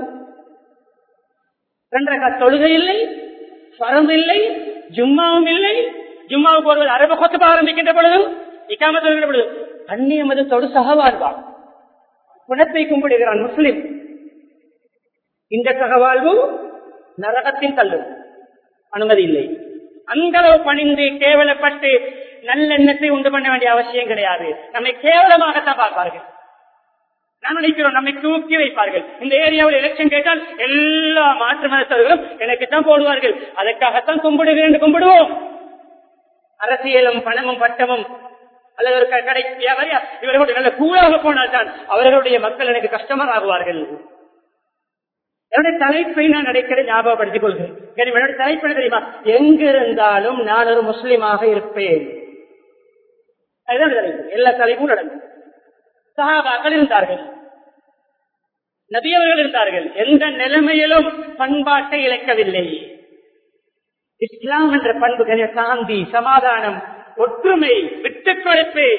ரெண்டரை தொழுகை இல்லை பரம்பு இல்லை ஜும்மாவும் இல்லை ஜும்மாவுக்கு ஒருவர் அரப கொத்து ஆரம்பிக்கின்ற பொழுதும் இக்காம சொல்கின்ற பொழுது அந்நிய மதத்தோடு சகவாழ்வான் குணத்தை கும்பிடுகிறான் முஸ்லிம் இந்த சகவாழ்வு நரகத்தின் தள்ளும் அனுமதி இல்லை அந்த அளவு பணிந்து கேவலப்பட்டு நல்லெண்ணத்தை உண்டு பண்ண வேண்டிய அவசியம் கிடையாது நம்மை கேவலமாகத்தான் பார்ப்பார்கள் நான் நினைக்கிறோம் நம்மை தூக்கி வைப்பார்கள் இந்த ஏரியாவில் எலெக்ஷன் கேட்டால் எல்லா மாற்று மதத்தவர்களும் எனக்குத்தான் போடுவார்கள் அதற்காகத்தான் கும்பிடுகிறேன் என்று கும்பிடுவோம் அரசியலும் பணமும் பட்டமும் அல்லது ஒரு கடை வியாபாரியா இவர்களோடு நல்ல கூலாக போனால் தான் அவர்களுடைய மக்கள் எனக்கு கஷ்டமாக ஆகுவார்கள் என்னுடைய தலைப்பை நான் அடைக்கிற ஞாபகப்படுத்திக் கொள்கிறேன் என்னுடைய தலைப்பு என்ன தெரியுமா எங்கிருந்தாலும் நான் ஒரு முஸ்லீமாக இருப்பேன் அதுதான் தலைப்பு எல்லா தலைப்பும் நடக்கும் சகாபாக்கள் இருந்தார்கள் நபியவர்கள் இருந்தார்கள் எந்த நிலைமையிலும் பண்பாட்டை இழக்கவில்லை இஸ்லாம் என்ற பண்புகள் சாந்தி சமாதானம் ஒற்றுமை விட்டுக் கொடுப்பு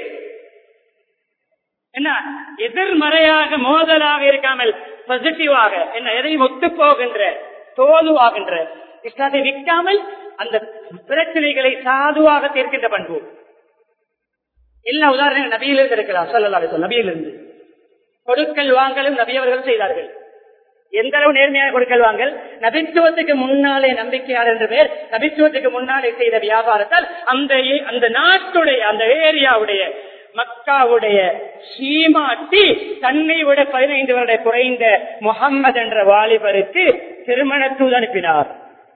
என்ன எதிர்மறையாக மோதலாக இருக்காமல் பாசிட்டிவாக என்ன எதையும் ஒத்து போகின்ற தோதுவாகின்ற இஸ்லாத்தை விற்காமல் அந்த பிரச்சனைகளை சாதுவாக தீர்க்கின்ற பண்பு எல்லா உதாரணங்கள் நபியிலிருந்து இருக்கலாம் சொல்லலாம் நபியிலிருந்து கொடுக்கல் வாங்கலும் நபியவர்கள் செய்தார்கள் எந்த அளவு நேர்மையாக கொடுக்கல் வாங்கல் நபித்துவத்துக்கு முன்னாலே நம்பிக்கையாளர் என்ற பேர் நபித்துவத்துக்கு முன்னாலே செய்த வியாபாரத்தால் அந்த அந்த நாட்டுடைய அந்த ஏரியாவுடைய மக்காவுடைய சீமாட்டி தன்னை விட பதினைந்து வருட குறைந்த முகம்மது என்ற வாலிபருக்கு திருமண தூது அனுப்பினார்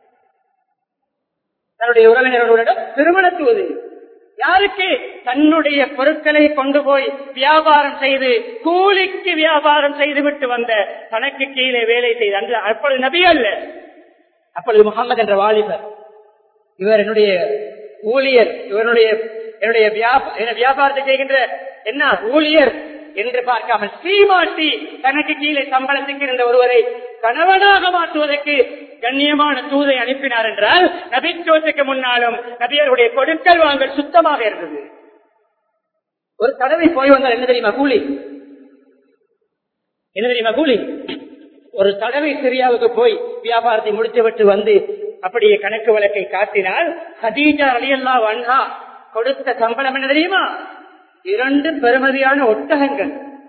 தன்னுடைய உறவினர்களுடன் திருமண தூது யாருக்கு தன்னுடைய பொருட்களை கொண்டு போய் வியாபாரம் செய்து கூலிக்கு வியாபாரம் செய்து விட்டு வந்த தனக்கு கீழே வேலை செய்த அன்று அப்பொழுது நபி அல்ல அப்பொழுது முகமது என்ற வாலிபர் இவர் என்னுடைய ஊழியர் இவருடைய என்னுடைய வியாபாரத்தை செய்கின்ற என்ன ஊழியர் என்று பார்க்காமல் சீமாட்டி தனக்கு கீழே சம்பளத்துக்கு இருந்த ஒருவரை கணவனாக மாற்றுவதற்கு கண்ணியமான தூதை அனுப்பினார் என்றால் நபித்துவத்துக்கு முன்னாலும் நபியருடைய கொடுக்கல் வாங்கல் சுத்தமாக இருந்தது ஒரு தடவை போய் வந்தால் என்ன தெரியுமா கூலி என்ன தெரியுமா கூலி ஒரு தடவை சிரியாவுக்கு போய் வியாபாரத்தை முடித்துவிட்டு வந்து அப்படியே கணக்கு வழக்கை காட்டினால் ஹதீஜா அலியல்லா வண்ணா கொடுத்த சம்பளம் என்ன தெரியுமா இரண்டு பெருமதியான ஒட்டகங்கள்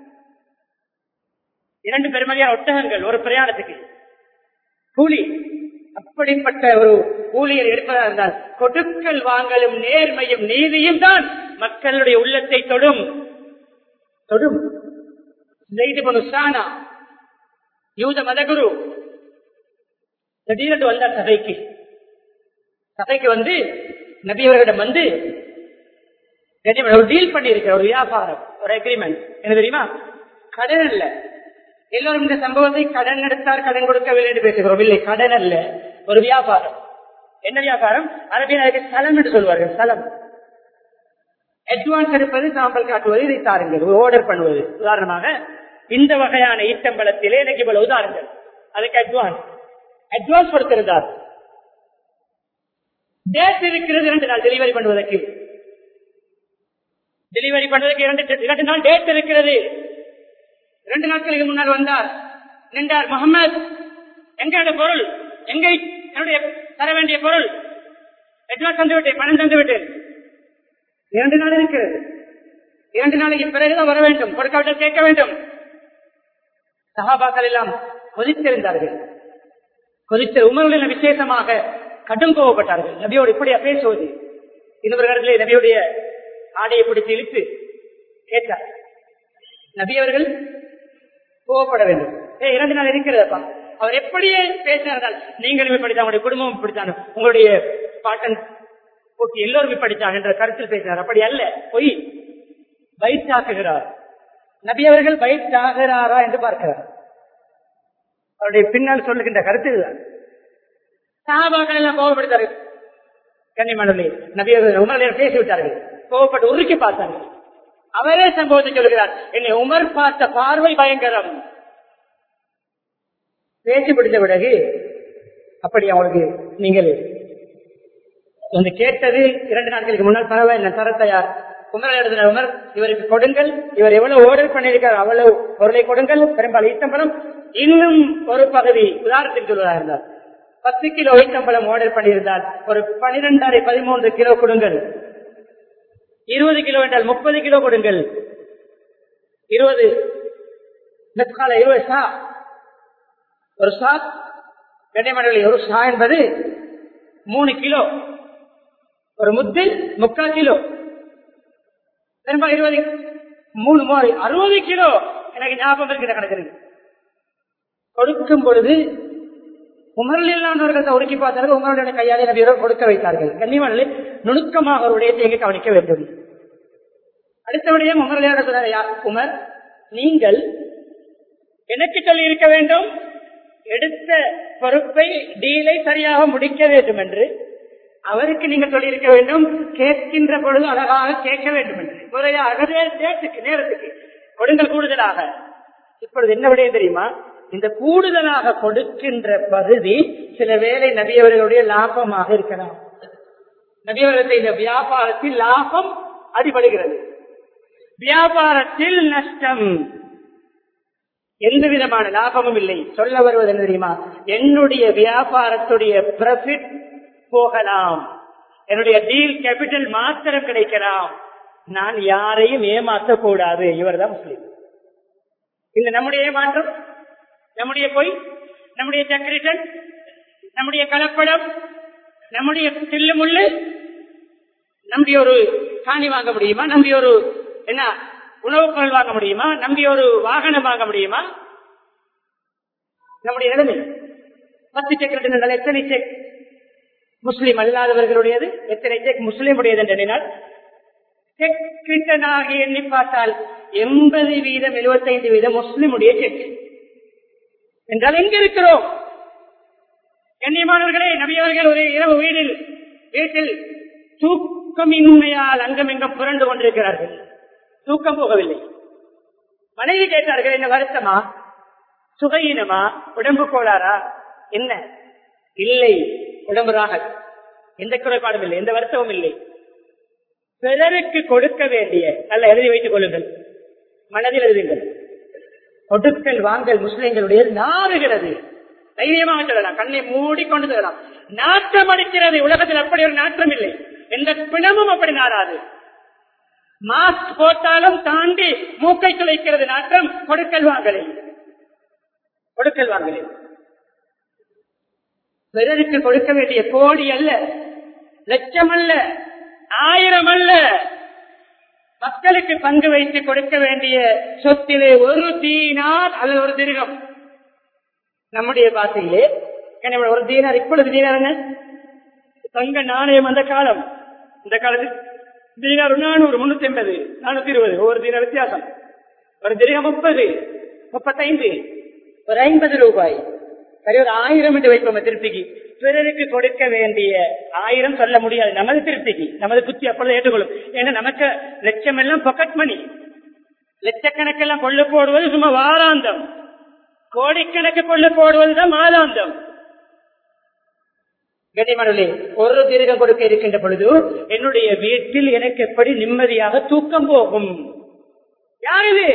இரண்டு பெருமதியான ஒட்டகங்கள் ஒரு பிரயாணத்துக்கு கூலி அப்படிப்பட்ட ஒரு ஊழியர் எடுப்பதாக இருந்தால் கொடுக்கல் வாங்கலும் நேர்மையும் நீதியும் தான் மக்களுடைய உள்ளத்தை தொடும் தொடும் சானா யூத மதகுரு திடீரென்று வந்தார் சபைக்கு சபைக்கு வந்து நபியவர்களிடம் வந்து ஒரு டீல் பண்ணி இருக்கிற ஒரு வியாபாரம் ஒரு அக்ரிமெண்ட் என்ன தெரியுமா கடன் அல்ல எல்லோரும் இந்த சம்பவத்தை கடன் எடுத்தார் கடன் கொடுக்கவில்லை என்று பேசுகிறோம் இல்லை கடன் அல்ல ஒரு வியாபாரம் என்ன வியாபாரம் அரபியல் அதுக்கு ஸ்தலம் என்று சொல்வார்கள் ஸ்தலம் அட்வான்ஸ் எடுப்பது சாம்பல் காட்டுவது இதை தாருங்கள் ஆர்டர் பண்ணுவது உதாரணமாக இந்த வகையான ஈட்டம்பலத்திலே எனக்கு இவ்வளவு உதாரணங்கள் அதுக்கு அட்வான்ஸ் அட்வான்ஸ் கொடுத்திருந்தார் டேட் இருக்கிறது இரண்டு நாள் டெலிவரி பண்ணுவதற்கு டெலிவரி பண்ணுவதற்கு இரண்டு இரண்டு நாள் டேட் இருக்கிறது இரண்டு நாட்களுக்கு முன்னால் வந்தார் நின்றார் முகமது எங்களோட பொருள் எங்க என்னுடைய தர வேண்டிய பொருள் அட்வான்ஸ் தந்து விட்டேன் பணம் தந்து விட்டேன் இரண்டு நாள் இருக்கிறது இரண்டு நாளைக்கு பிறகுதான் வர வேண்டும் கொடுக்காவிட்டால் கேட்க வேண்டும் சகாபாக்கள் எல்லாம் கொதித்திருந்தார்கள் கொதித்த உமருடைய விசேஷமாக கடும் கோவப்பட்டார்கள் நபியோடு இப்படியா பேசுவது இன்னொரு நபியுடைய ஆடையை பிடித்து இழுத்து கேட்டார் நபி அவர்கள் கோவப்பட வேண்டும் ஏ இரண்டு நாள் இருக்கிறதப்பா அவர் எப்படியே பேசினார்கள் நீங்களும் இப்படித்தான் உங்களுடைய குடும்பம் இப்படித்தான் உங்களுடைய பாட்டன் போட்டி எல்லோரும் இப்படித்தான் என்ற கருத்தில் பேசினார் அப்படி அல்ல பொய் வயிற்றாக்குகிறார் நபி அவர்கள் வயிற்றாகிறாரா என்று பார்க்கிறார் அவருடைய பின்னால் சொல்லுகின்ற கருத்து இதுதான் சாபாக்கள் எல்லாம் கோவப்படுத்தார்கள் கன்னிமணி நபி அவர்கள் உமரில் பேசிவிட்டார்கள் கோவப்பட்டு உருக்கி பார்த்தார்கள் அவரே சம்பவத்தை சொல்கிறார் என்னை உமர் பார்த்த பார்வை பயங்கரம் பேச்சு பிடித்த பிறகு அப்படி அவங்களுக்கு நீங்கள் வந்து கேட்டது இரண்டு நாட்களுக்கு முன்னால் பரவாயில்லை தர தயார் உமர் எழுதின உமர் இவருக்கு கொடுங்கள் இவர் எவ்வளவு ஓர்டர் பண்ணியிருக்கார் அவ்வளவு பொருளை கொடுங்கள் பெரும்பாலும் ஈட்டம்பலம் இன்னும் ஒரு பகுதி உதாரணத்துக்கு சொல்வதாக இருந்தார் பத்து கிலோ ஈட்டம்பலம் ஆர்டர் பண்ணியிருந்தால் ஒரு பனிரெண்டாயிர பதிமூன்று கிலோ கொடுங்கள் இருபது கிலோ என்றால் முப்பது கிலோ கொடுங்கள் இருபது இருபது சா ஒரு சா கண்ணியமண்டலி ஒரு சா என்பது மூணு கிலோ ஒரு முத்து முக்கால் கிலோ பெரும்பாலும் இருபது மூணு மூணு அறுபது கிலோ எனக்கு ஞாபகம் இருக்கிற கணக்கு கொடுக்கும் பொழுது உமரில்லானவர்கள் உருக்கி பார்த்தார்கள் உமருடைய கையாலே நபியர்கள் கொடுக்க வைத்தார்கள் கண்ணியமனில் நுணுக்கமாக அவருடைய தேங்க கவனிக்க வேண்டும் அடுத்தபடியே உமரலியாக சொன்னார் யார் உமர் நீங்கள் எனக்கு சொல்லி இருக்க வேண்டும் எடுத்த பொறுப்பை டீலை சரியாக முடிக்க வேண்டும் என்று அவருக்கு நீங்கள் சொல்லியிருக்க வேண்டும் கேட்கின்ற பொழுது அழகாக கேட்க வேண்டும் என்று முறையாக நேரத்துக்கு நேரத்துக்கு கொடுங்கள் கூடுதலாக இப்பொழுது என்ன விடயம் தெரியுமா இந்த கூடுதலாக கொடுக்கின்ற பகுதி சில வேளை நபியவர்களுடைய லாபமாக இருக்கலாம் நபியவர்கள் இந்த வியாபாரத்தில் லாபம் அடிபடுகிறது வியாபாரத்தில் நஷ்டம் எந்த விதமான லாபமும் இல்லை சொல்ல வருவது என்ன தெரியுமா என்னுடைய வியாபாரத்துடைய ப்ராஃபிட் போகலாம் என்னுடைய டீல் கேபிட்டல் மாத்திரம் கிடைக்கலாம் நான் யாரையும் ஏமாற்றக் கூடாது இவர் தான் முஸ்லீம் இந்த நம்முடைய ஏமாற்றம் நம்முடைய பொய் நம்முடைய சக்கரிட்டன் நம்முடைய கலப்படம் நம்முடைய தில்லு முள்ளு நம்பி ஒரு காணி வாங்க முடியுமா நம்பி ஒரு என்ன உணவுப் பொருள் வாங்க முடியுமா நம்பி ஒரு வாகனம் வாங்க முடியுமா நம்முடைய நிலைமை பத்து செக் என்றால் எத்தனை செக் முஸ்லிம் அல்லாதவர்களுடையது எத்தனை செக் முஸ்லிம் உடையது என்று எண்ணினால் செக் ரிட்டனாக எண்ணி பார்த்தால் எண்பது வீதம் எழுபத்தைந்து வீதம் முஸ்லிமுடைய செக் என்றால் எங்க இருக்கிறோம் கண்ணியமானவர்களே நபியவர்கள் ஒரு இரவு வீடில் வீட்டில் தூக்கமின்மையால் அங்கம் எங்கும் புரண்டு கொண்டிருக்கிறார்கள் தூக்கம் போகவில்லை மனைவி கேட்டார்கள் என்ன வருத்தமா சுகையினமா உடம்பு கோளாரா என்ன இல்லை உடம்புறாக எந்த குறைபாடும் இல்லை எந்த வருத்தமும் இல்லை பிறருக்கு கொடுக்க வேண்டிய நல்ல எழுதி வைத்துக் கொள்ளுங்கள் மனதில் எழுதுங்கள் கொடுக்கல் வாங்கல் முஸ்லிம்களுடைய நாறுகிறது தைரியமாக சொல்லலாம் கண்ணை மூடிக்கொண்டு சொல்லலாம் நாற்றம் அடிக்கிறது உலகத்தில் அப்படி ஒரு நாற்றம் இல்லை எந்த பிணமும் அப்படி நாராது மாஸ்க் போட்டாலும் தாண்டி மூக்கை துளைக்கிறது நாற்றம் கொடுக்கல் வாங்கலை கொடுக்கல் வாங்கலை பிறருக்கு கொடுக்க வேண்டிய கோடி அல்ல லட்சம் அல்ல ஆயிரம் அல்ல மக்களுக்கு பங்கு வைத்து கொடுக்க வேண்டிய சொத்திலே ஒரு தீனார் அல்லது ஒரு திருகம் நம்முடைய பாசையிலே எனவே ஒரு தீனார் இப்பொழுது தீனார் என்ன தங்க நாணயம் அந்த காலம் இந்த காலத்தில் தீனார் நானூறு முன்னூத்தி எண்பது நானூத்தி இருபது ஒவ்வொரு தீனார் வித்தியாசம் ஒரு திருகம் முப்பது முப்பத்தைந்து ஒரு ஐம்பது ரூபாய் சரி ஒரு ஆயிரம் என்று வைப்போம் திருப்திக்கு பிறருக்கு கொடுக்க வேண்டிய ஆயிரம் சொல்ல முடியாது நமது திருப்திக்கு நமது புத்தி அப்பொழுது ஏற்றுக்கொள்ளும் ஏன்னா நமக்கு லட்சம் எல்லாம் பொக்கெட் மணி லட்சக்கணக்கெல்லாம் கொள்ளு போடுவது சும்மா வாராந்தம் கோடிக்கணக்கு கொள்ளு போடுவதுதான் மாதாந்தம் கனிமணலே ஒரு திருகம் கொடுக்க இருக்கின்ற பொழுது என்னுடைய வீட்டில் எனக்கு எப்படி நிம்மதியாக தூக்கம் போகும் யார் இது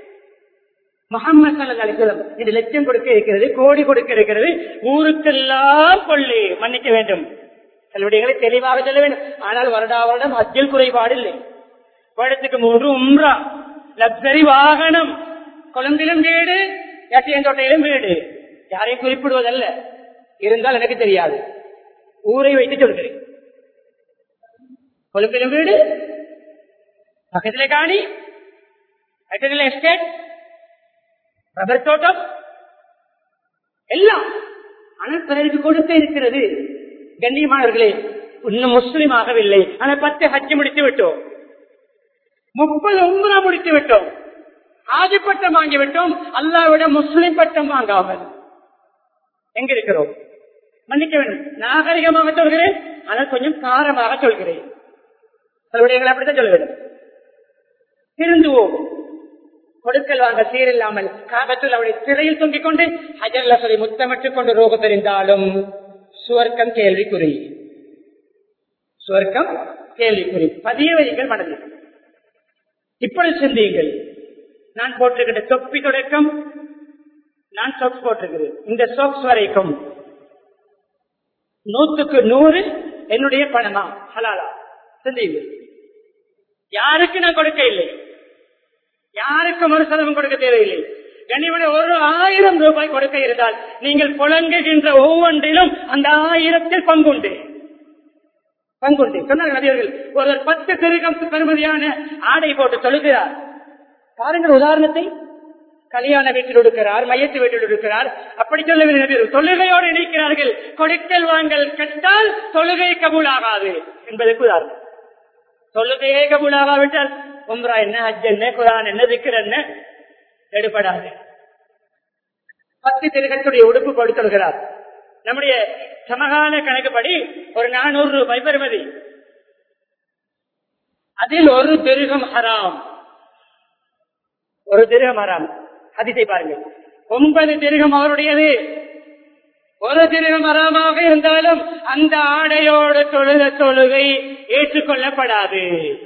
முகமது அலிசலம் இது லட்சம் கொடுக்க இருக்கிறது கோடி கொடுக்க இருக்கிறது ஊருக்கெல்லாம் கொள்ளு மன்னிக்க வேண்டும் சிலவிடங்களை தெளிவாக சொல்ல வேண்டும் ஆனால் வருடா வருடம் அஜல் குறைபாடு இல்லை வருடத்துக்கு மூன்று உம்ரா லக்ஸரி வாகனம் கொழும்பிலும் வீடு எட்டியந்தோட்டையிலும் வீடு யாரையும் குறிப்பிடுவதல்ல இருந்தால் எனக்கு தெரியாது ஊரை வைத்து சொல்கிறேன் கொழும்பிலும் வீடு பக்கத்திலே காணி பக்கத்திலே எஸ்டேட் ரப்பர் தோட்டம் எல்லாம் ஆனால் பிறருக்கு கொடுக்க இருக்கிறது கண்ணியமானவர்களே இன்னும் முஸ்லிம் ஆகவில்லை ஆனால் பத்து ஹஜ்ஜு முடித்து விட்டோம் முப்பது உம்ரா முடித்து விட்டோம் ஆதி பட்டம் வாங்கி விட்டோம் அல்லாவிட முஸ்லிம் பட்டம் வாங்காமல் எங்க இருக்கிறோம் மன்னிக்க வேண்டும் நாகரிகமாக சொல்கிறேன் ஆனால் கொஞ்சம் காரமாக சொல்கிறேன் சில அப்படித்தான் சொல்ல வேண்டும் திருந்துவோம் கொடுக்கல் வாங்க சீரில்லாமல் காபத்தில் அவருடைய திரையில் தொங்கிக் கொண்டு ஹஜர்ல சொல்லி முத்தமிட்டுக் கொண்டு ரோகம் தெரிந்தாலும் சுவர்க்கம் கேள்விக்குறி சுவர்க்கம் கேள்விக்குறி பதிய வைங்கள் மனதில் இப்பொழுது சிந்தியுங்கள் நான் போட்டிருக்கிற தொப்பி தொடக்கம் நான் சொக்ஸ் போட்டிருக்கிறேன் இந்த சொக்ஸ் வரைக்கும் நூத்துக்கு நூறு என்னுடைய பணமா ஹலாலா சிந்தியுங்கள் யாருக்கு நான் கொடுக்க இல்லை யாருக்கும் ஒரு சதவீதம் கொடுக்க தேவையில்லை கனிமனை ஒரு ஆயிரம் ரூபாய் கொடுக்க இருந்தால் நீங்கள் புழங்குகின்ற ஒவ்வொன்றிலும் அந்த ஆயிரத்தில் பங்குண்டு பங்குண்டு சொன்னார்கள் நபியர்கள் ஒருவர் பத்து திருகம் பெருமதியான ஆடை போட்டு தொழுகிறார் பாருங்கள் உதாரணத்தை கல்யாண வீட்டில் இருக்கிறார் மையத்து வீட்டில் இருக்கிறார் அப்படி சொல்லவில்லை நபியர்கள் தொழுகையோடு இணைக்கிறார்கள் கொடுக்கல் வாங்கல் கட்டால் தொழுகை கபூலாகாது என்பதற்கு உதாரணம் தொழுகையே கபூலாகாவிட்டால் உம்ரா என்ன ஹஜ் என்ன குரான் என்ன திக்கர் என்ன எடுபடாது பத்து திருகத்துடைய உடுப்பு கொடுத்துள்கிறார் நம்முடைய சமகால கணக்குப்படி ஒரு நானூறு ரூபாய் பெறுமதி அதில் ஒரு திருகம் ஹராம் ஒரு திருகம் ஹராம் அதிசை பாருங்கள் ஒன்பது திருகம் அவருடையது ஒரு திருகம் அறமாக இருந்தாலும் அந்த ஆடையோடு தொழுத தொழுகை ஏற்றுக்கொள்ளப்படாது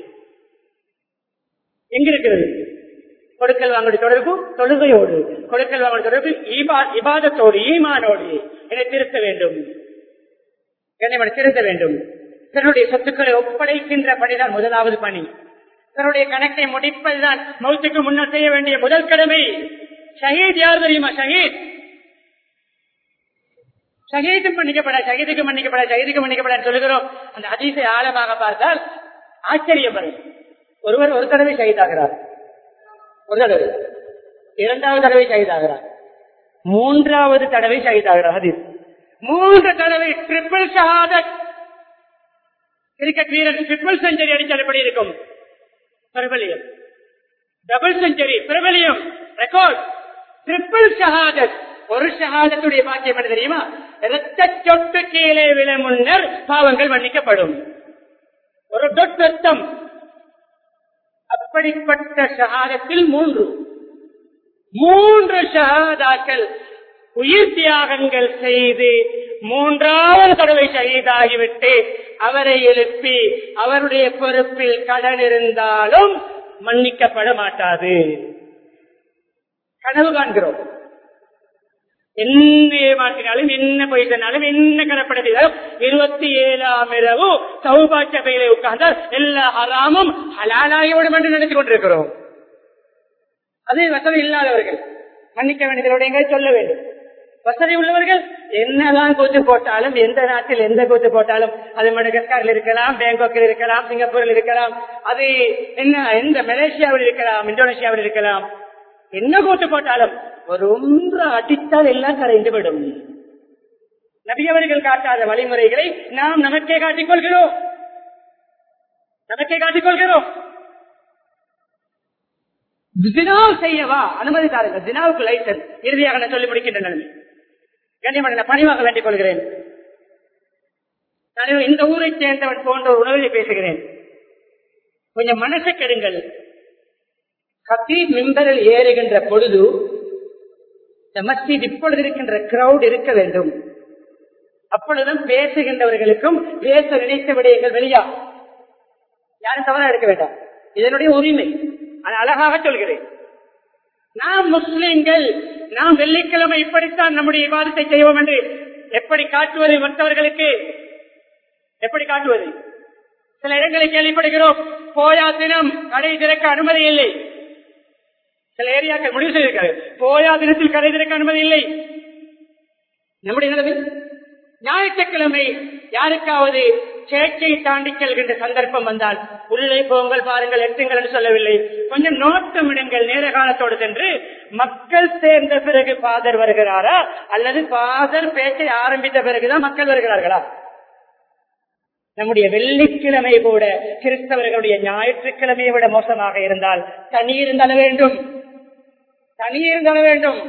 எங்க இருக்கிறது கொடுக்கல் வாங்குடைய தொடர்பு தொழுகையோடு கொடுக்கல் வாங்குடைய தொடர்பு ஈபா- இபாதத்தோடு ஈமானோடு இதை திருத்த வேண்டும் என்னை திருத்த வேண்டும் தன்னுடைய சொத்துக்களை ஒப்படைக்கின்ற பணிதான் முதலாவது பணி தன்னுடைய கணக்கை முடிப்பதுதான் மௌத்துக்கு முன்னர் செய்ய வேண்டிய முதல் கடமை ஷஹீத் யார் தெரியுமா ஷஹீத் ஷஹீதும் மன்னிக்கப்பட ஷஹீதுக்கு மன்னிக்கப்பட ஷஹீதுக்கு மன்னிக்கப்பட சொல்லுகிறோம் அந்த அதிசய ஆழமாக பார்த்தால் ஆச்சரியப்படும் ஒருவர் ஒரு தடவை ஷஹீதாகிறார் ஒரு தடவை இரண்டாவது தடவை ஷஹீதாகிறார் மூன்றாவது தடவை ஷஹீதாகிறார் அது மூன்று தடவை ட்ரிபிள் ஷஹாதத் கிரிக்கெட் வீரர் ட்ரிபிள் செஞ்சுரி அடித்தால் எப்படி இருக்கும் பிரபலியம் டபுள் செஞ்சுரி பிரபலியம் ரெக்கார்ட் ட்ரிபிள் ஷஹாதத் ஒரு ஷஹாதத்துடைய பாக்கியம் என்ன தெரியுமா இரத்த சொட்டு கீழே விழ முன்னர் பாவங்கள் மன்னிக்கப்படும் ஒரு தொட்டு ரத்தம் அப்படிப்பட்ட ஷஹாதத்தில் மூன்று மூன்று ஷஹாதாக்கள் உயிர் தியாகங்கள் செய்து மூன்றாவது தடவை ஷஹீதாகிவிட்டு அவரை எழுப்பி அவருடைய பொறுப்பில் கடன் இருந்தாலும் மன்னிக்கப்பட மாட்டாது கனவு காண்கிறோம் என்ன ஏமாற்றினாலும் என்ன பொய் சொன்னாலும் என்ன கடப்படைத்தாலும் இருபத்தி ஏழாம் இரவு சௌபாட்ச பெயரை உட்கார்ந்தால் எல்லா ஹராமும் ஹலாலாகிவிடும் என்று நினைத்துக் கொண்டிருக்கிறோம் அது வசதி இல்லாதவர்கள் மன்னிக்க வேண்டியதோட சொல்ல வேண்டும் வசதி உள்ளவர்கள் என்னதான் கூத்து போட்டாலும் எந்த நாட்டில் எந்த கூத்து போட்டாலும் அது மடகஸ்காரில் இருக்கலாம் பேங்காக்கில் இருக்கலாம் சிங்கப்பூரில் இருக்கலாம் அது என்ன எந்த மலேசியாவில் இருக்கலாம் இந்தோனேஷியாவில் இருக்கலாம் என்ன கூத்து போட்டாலும் ஒரு ஒன்று அடித்தால் எல்லாம் கரைந்து விடும் நபியவர்கள் காட்டாத வழிமுறைகளை நாம் நமக்கே காட்டிக் கொள்கிறோம் நமக்கே காட்டிக் கொள்கிறோம் தினா செய்யவா அனுமதி தாருங்கள் தினாவுக்கு லைசன்ஸ் இறுதியாக நான் சொல்லி முடிக்கின்ற நிலைமை கண்ணியமான நான் பணிவாக வேண்டிக் கொள்கிறேன் நான் இந்த ஊரை சேர்ந்தவன் போன்ற ஒரு உணர்வை பேசுகிறேன் கொஞ்சம் மனசை கெடுங்கள் ஹத்தீப் மிம்பரில் ஏறுகின்ற பொழுது இந்த மஸ்ஜித் இப்பொழுது இருக்கின்ற கிரௌட் இருக்க வேண்டும் அப்பொழுதும் பேசுகின்றவர்களுக்கும் பேச நினைத்த விடயங்கள் வெளியா யாரும் தவறா இருக்க வேண்டாம் இதனுடைய உரிமை அது அழகாக சொல்கிறேன் நாம் முஸ்லிம்கள் நாம் வெள்ளிக்கிழமை இப்படித்தான் நம்முடைய விவாதத்தை செய்வோம் என்று எப்படி காட்டுவது மற்றவர்களுக்கு எப்படி காட்டுவது சில இடங்களை கேள்விப்படுகிறோம் போயா தினம் கடை திறக்க அனுமதி இல்லை சில ஏரியாக்கள் முடிவு செய்திருக்காரு போயா தினத்தில் கடை திறக்க அனுமதி இல்லை நம்முடைய நிலைமை ஞாயிற்றுக்கிழமை யாருக்காவது சேச்சை தாண்டி செல்கின்ற சந்தர்ப்பம் வந்தால் உள்ளே போங்கள் பாருங்கள் எட்டுங்கள் என்று சொல்லவில்லை கொஞ்சம் நோட்டம் இடுங்கள் நேர காலத்தோடு சென்று மக்கள் சேர்ந்த பிறகு பாதர் வருகிறாரா அல்லது பாதர் பேச்சை ஆரம்பித்த பிறகுதான் மக்கள் வருகிறார்களா நம்முடைய வெள்ளிக்கிழமை கூட கிறிஸ்தவர்களுடைய ஞாயிற்றுக்கிழமையை விட மோசமாக இருந்தால் தனி இருந்தால வேண்டும் தனி இருந்தால வேண்டும்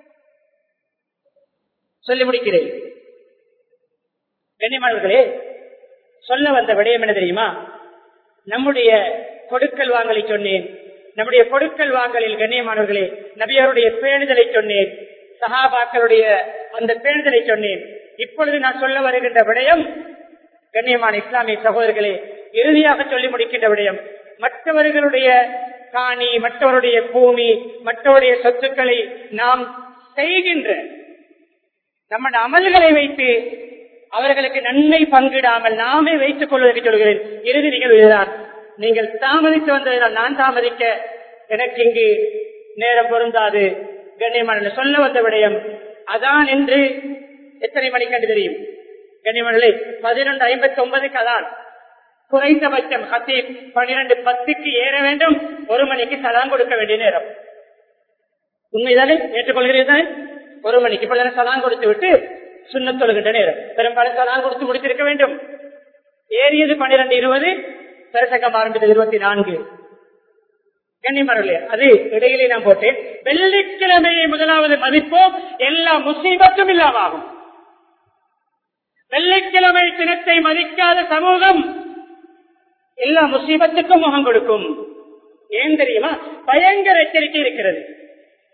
சொல்லி முடிக்கிறேன் கண்ணியமானவர்களே சொல்ல வந்த விடயம் என்ன தெரியுமா நம்முடைய கொடுக்கல் வாங்கலை சொன்னேன் நம்முடைய கொடுக்கல் வாங்கலில் கண்ணியமானவர்களே நபியாருடைய பேணுதலை சொன்னேன் சகாபாக்களுடைய அந்த பேணுதலை சொன்னேன் இப்பொழுது நான் சொல்ல வருகின்ற விடயம் கண்ணியமான இஸ்லாமிய சகோதரர்களே இறுதியாக சொல்லி முடிக்கின்ற விடயம் மற்றவர்களுடைய காணி மற்றவருடைய பூமி மற்றவருடைய சொத்துக்களை நாம் செய்கின்ற நம்முடைய அமல்களை வைத்து அவர்களுக்கு நன்மை பங்கிடாமல் நாமே வைத்துக் கொள்வதற்கு சொல்கிறேன் இறுதி நிகழ்வு இதுதான் நீங்கள் தாமதித்து வந்ததினால் நான் தாமதிக்க எனக்கு இங்கு நேரம் பொருந்தாது கண்ணியமான சொல்ல வந்த விடயம் அதான் என்று எத்தனை மணிக்கண்டு தெரியும் கண்ணியமனே பதினொன்று ஐம்பத்தி ஒன்பதுக்கு அதான் குறைந்தபட்சம் ஹத்தீப் பன்னிரண்டு பத்துக்கு ஏற வேண்டும் ஒரு மணிக்கு சலான் கொடுக்க வேண்டிய நேரம் உண்மைதானே ஏற்றுக்கொள்கிறீர்கள் ஒரு மணிக்கு இப்ப சலான் கொடுத்து விட்டு சுண்ணத் தொழுகின்ற நேரம் பெரும்பாலும் சலான் கொடுத்து முடித்திருக்க வேண்டும் ஏறியது பன்னிரண்டு இருபது பிரசங்கம் ஆரம்பித்தது இருபத்தி நான்கு கண்ணிமரலே அது இடையிலே நான் போட்டேன் வெள்ளிக்கிழமையை முதலாவது மதிப்போம் எல்லா முசீபத்தும் இல்லாமாகும் வெள்ளிக்கிழமை தினத்தை மதிக்காத சமூகம் எல்லா முசீபத்துக்கும் முகம் கொடுக்கும் ஏன் தெரியுமா பயங்கர எச்சரிக்கை இருக்கிறது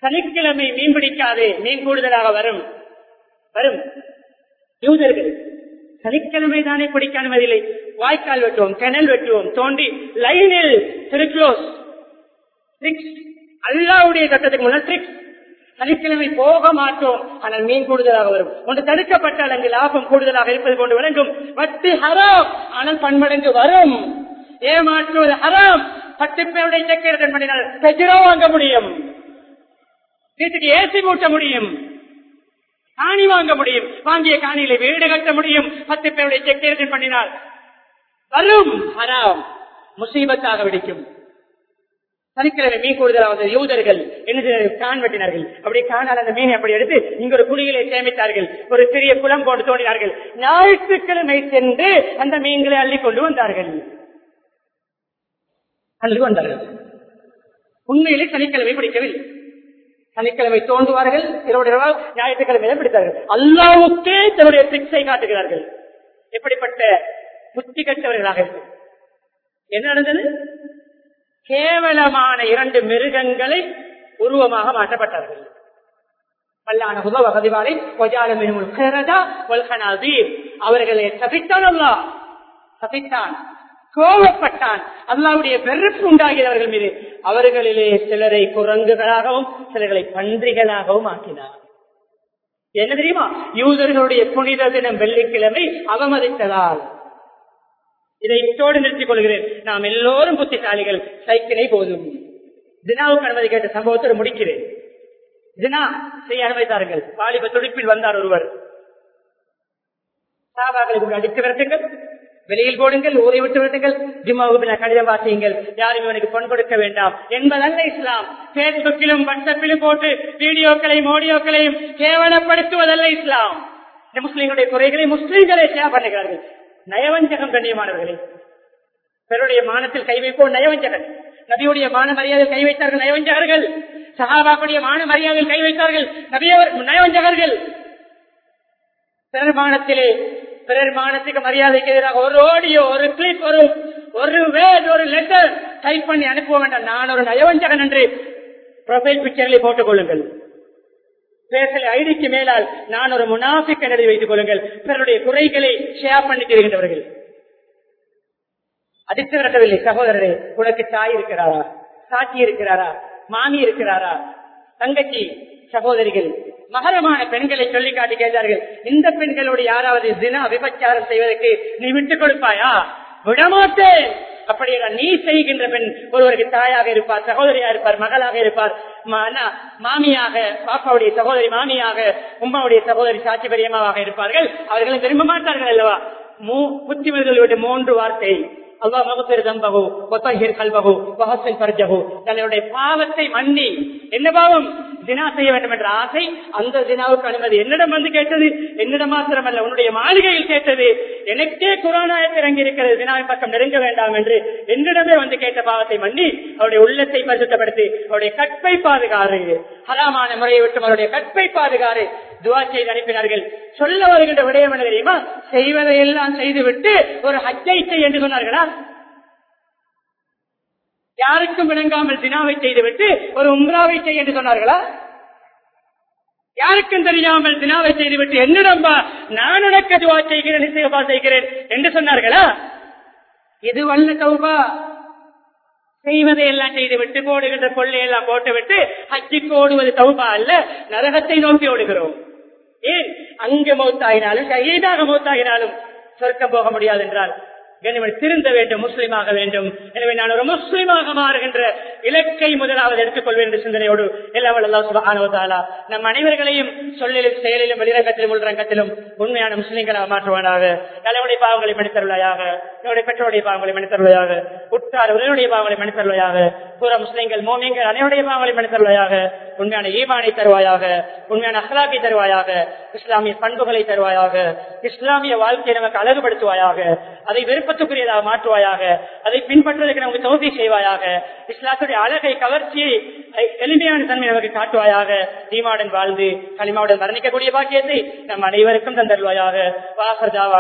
சனிக்கிழமை மீன் பிடிக்காது மீன் கூடுதலாக வரும் வரும் யூதர்கள் சனிக்கிழமை தானே பிடிக்க அனுமதியில்லை வாய்க்கால் வெட்டுவோம் கிணல் வெட்டுவோம் தோண்டி லைனில் திருக்ளோஸ் அல்லாவுடைய சட்டத்துக்கு முன்னால் ட்ரிக்ஸ் சனிக்கிழமை போக மாட்டோம் ஆனால் மீன் கூடுதலாக வரும் ஒன்று தடுக்கப்பட்டால் அங்கு லாபம் கூடுதலாக இருப்பது கொண்டு விளங்கும் வட்டி ஹராம் ஆனால் பன்மடங்கு வரும் ஏமாற்றுவது ஹராம் பத்து பேருடைய செக்கெடுத்தன் பண்ணினால் பெஜரோ வாங்க முடியும் வீட்டுக்கு ஏசி மூட்ட முடியும் காணி வாங்க முடியும் வாங்கிய காணியில வீடு கட்ட முடியும் பத்து பேருடைய செக்கெடுத்தன் பண்ணினால் வரும் ஹராம் முசீபத்தாக வெடிக்கும் சனிக்கிழமை மீன் கூடுதலாக யூதர்கள் என்ன கான் வெட்டினார்கள் அப்படி காணால் அந்த மீனை அப்படி எடுத்து இங்க ஒரு குழியிலே சேமித்தார்கள் ஒரு சிறிய குளம் போட்டு தோண்டினார்கள் ஞாயிற்றுக்கிழமை சென்று அந்த மீன்களை அள்ளி கொண்டு வந்தார்கள் அள்ளி வந்தார்கள் உண்மையிலே சனிக்கிழமை பிடிக்கவில்லை சனிக்கிழமை தோண்டுவார்கள் இரவு இரவால் ஞாயிற்றுக்கிழமையில பிடித்தார்கள் அல்லாவுக்கே தன்னுடைய ட்ரிக்ஸை காட்டுகிறார்கள் எப்படிப்பட்ட புத்தி கட்டவர்களாக இருக்கு என்ன நடந்தது கேவலமான இரண்டு மிருகங்களை உருவமாக மாற்றப்பட்டார்கள் வல்லான உதவ கதிவாலை அவர்களை சபித்தான் அல்லா சபித்தான் கோபப்பட்டான் அல்லாவுடைய வெறுப்பு உண்டாகியவர்கள் மீது அவர்களிலே சிலரை குரங்குகளாகவும் சிலர்களை பன்றிகளாகவும் ஆக்கினார் என்ன தெரியுமா யூதர்களுடைய புனித தினம் வெள்ளிக்கிழமை அவமதித்ததால் இதை இத்தோடு நிறுத்திக் கொள்கிறேன் நாம் எல்லோரும் புத்திசாலிகள் சைக்கிளை போதும் தினாவுக்கு அனுமதி கேட்ட சம்பவத்தோடு முடிக்கிறேன் தினா செய்ய அனுமதித்தார்கள் வாலிப துடிப்பில் வந்தார் ஒருவர் சாபாக்களை அடித்து விரட்டுங்கள் வெளியில் போடுங்கள் ஊரை விட்டு விட்டுங்கள் ஜிம்மாவுக்கு கடிதம் வாசியுங்கள் யாரும் இவனுக்கு பொன் கொடுக்க வேண்டாம் என்பதல்ல இஸ்லாம் பேஸ்புக்கிலும் வாட்ஸ்அப்பிலும் போட்டு வீடியோக்களையும் ஆடியோக்களையும் கேவலப்படுத்துவதல்ல இஸ்லாம் இந்த முஸ்லிம்களுடைய குறைகளை முஸ்லிம்களே ஷேர் பண்ணுகிறார்கள் நயவஞ்சகம் கண்ணியமானவர்களே பிறருடைய மானத்தில் கை வைப்போம் நயவஞ்சகன் நபியுடைய மான மரியாதையில் கை வைத்தார்கள் நயவஞ்சகர்கள் சஹாபாக்குடைய மான மரியாதையில் கை வைத்தார்கள் நபியவர் நயவஞ்சகர்கள் பிறர் மானத்திலே பிறர் மானத்துக்கு மரியாதைக்கு எதிராக ஒரு ஆடியோ ஒரு கிளிப் ஒரு ஒரு வேர்ட் ஒரு லெட்டர் டைப் பண்ணி அனுப்ப வேண்டாம் நான் ஒரு நயவஞ்சகன் என்று ப்ரொஃபைல் பிக்சர்களை போட்டுக் கொள்ளுங்கள் பேசல ஐடிக்கு மேலால் நான் ஒரு முனாஃபிக் எழுதி வைத்துக் கொள்ளுங்கள் பிறருடைய குறைகளை ஷேர் பண்ணி தருகின்றவர்கள் அடித்து விரட்டவில்லை சகோதரரே உனக்கு தாய் இருக்கிறாரா சாட்சி இருக்கிறாரா மாமி இருக்கிறாரா தங்கச்சி சகோதரிகள் மகரமான பெண்களை சொல்லி காட்டி கேட்டார்கள் இந்த பெண்களோடு யாராவது தின விபச்சாரம் செய்வதற்கு நீ விட்டுக் கொடுப்பாயா விடமாட்டேன் அப்படி நீ செய்கின்ற பெண் ஒருவருக்கு தாயாக இருப்பார் சகோதரியா இருப்பார் மகளாக இருப்பார் மாமியாக பாப்பாவுடைய சகோதரி மாமியாக உமாவுடைய சகோதரி சாட்சி பெரியமாவாக இருப்பார்கள் அவர்களை விரும்ப மாட்டார்கள் அல்லவா புத்திமதிகளுடைய மூன்று வார்த்தை அல்லா மகப்பேர் தம்பகு ஒத்தகிர் கல்பகு வகசல் பர்ஜகு தன்னுடைய பாவத்தை மன்னி என்ன பாவம் தினா செய்ய வேண்டும் என்ற ஆசை அந்த தினாவுக்கு அனுமதி என்னிடம் வந்து கேட்டது என்னிடம் மாத்திரமல்ல உன்னுடைய மாளிகையில் கேட்டது எனக்கே குரானாயத்தில் இறங்கி இருக்கிறது தினாவின் பக்கம் நெருங்க வேண்டாம் என்று என்னிடமே வந்து கேட்ட பாவத்தை மன்னி அவருடைய உள்ளத்தை பரிசுத்தப்படுத்தி அவருடைய கற்பை பாதுகாறு ஹராமான முறையை விட்டு அவருடைய கற்பை பாதுகாறு துவா செய்து அனுப்பினார்கள் சொல்ல வருகின்ற விடயம் என்ன தெரியுமா செய்வதையெல்லாம் செய்துவிட்டு ஒரு ஹஜ்ஜை செய் என்று சொன்னார்களா யாருக்கும் விளங்காமல் தினாவை செய்துவிட்டு ஒரு உம்ராவை செய் என்று சொன்னார்களா யாருக்கும் தெரியாமல் தினாவை செய்துவிட்டு என்னிடம் நான் உனக்கு துவா செய்கிறேன் நிச்சயமா செய்கிறேன் என்று சொன்னார்களா இது வல்ல தௌபா செய்வதை எல்லாம் செய்துவிட்டு போடுகின்ற கொள்ளையெல்லாம் போட்டுவிட்டு ஹஜ்ஜிக்கு ஓடுவது தௌபா அல்ல நரகத்தை நோக்கி ஓடுகிறோம் ஏன் அங்கு மௌத்தாகினாலும் கையீதாக மௌத்தாகினாலும் சொர்க்கம் போக முடியாது என்றால் கனிமன் திருந்த வேண்டும் முஸ்லீமாக வேண்டும் எனவே நான் ஒரு முஸ்லீமாக மாறுகின்ற இலக்கை முதலாவது எடுத்துக்கொள்வேன் என்ற சிந்தனையோடு எல்லாம் நம் அனைவர்களையும் சொல்லிலும் செயலிலும் வெளிரங்கத்திலும் உள்ரங்கத்திலும் உண்மையான முஸ்லீம்களாக மாற்றுவானாக தலைவனுடைய பாவங்களை மனிதர்களாக என்னுடைய பெற்றோருடைய பாவங்களை மனிதர்களாக உற்றார் உடனுடைய பாவங்களை மனிதர்களாக பூரா முஸ்லீம்கள் மோமியங்கள் அனைவருடைய பாவங்களை மனிதர்களாக உண்மையான ஈமானை தருவாயாக உண்மையான அஹ்லாக்கை தருவாயாக இஸ்லாமிய பண்புகளை தருவாயாக இஸ்லாமிய வாழ்க்கையை நமக்கு அழகுபடுத்துவாயாக அதை விருப்பத்துக்குரியதாக மாற்றுவாயாக அதை பின்பற்றுவதற்கு நமக்கு தோல்வி செய்வாயாக இஸ்லாத்துடைய அழகை கவர்ச்சியை எளிமையான தன்மை நமக்கு காட்டுவாயாக ஈமாவுடன் வாழ்ந்து களிமாவுடன் மரணிக்கக்கூடிய பாக்கியத்தை நம் அனைவருக்கும் தந்தருவாயாக வாசர்தாவா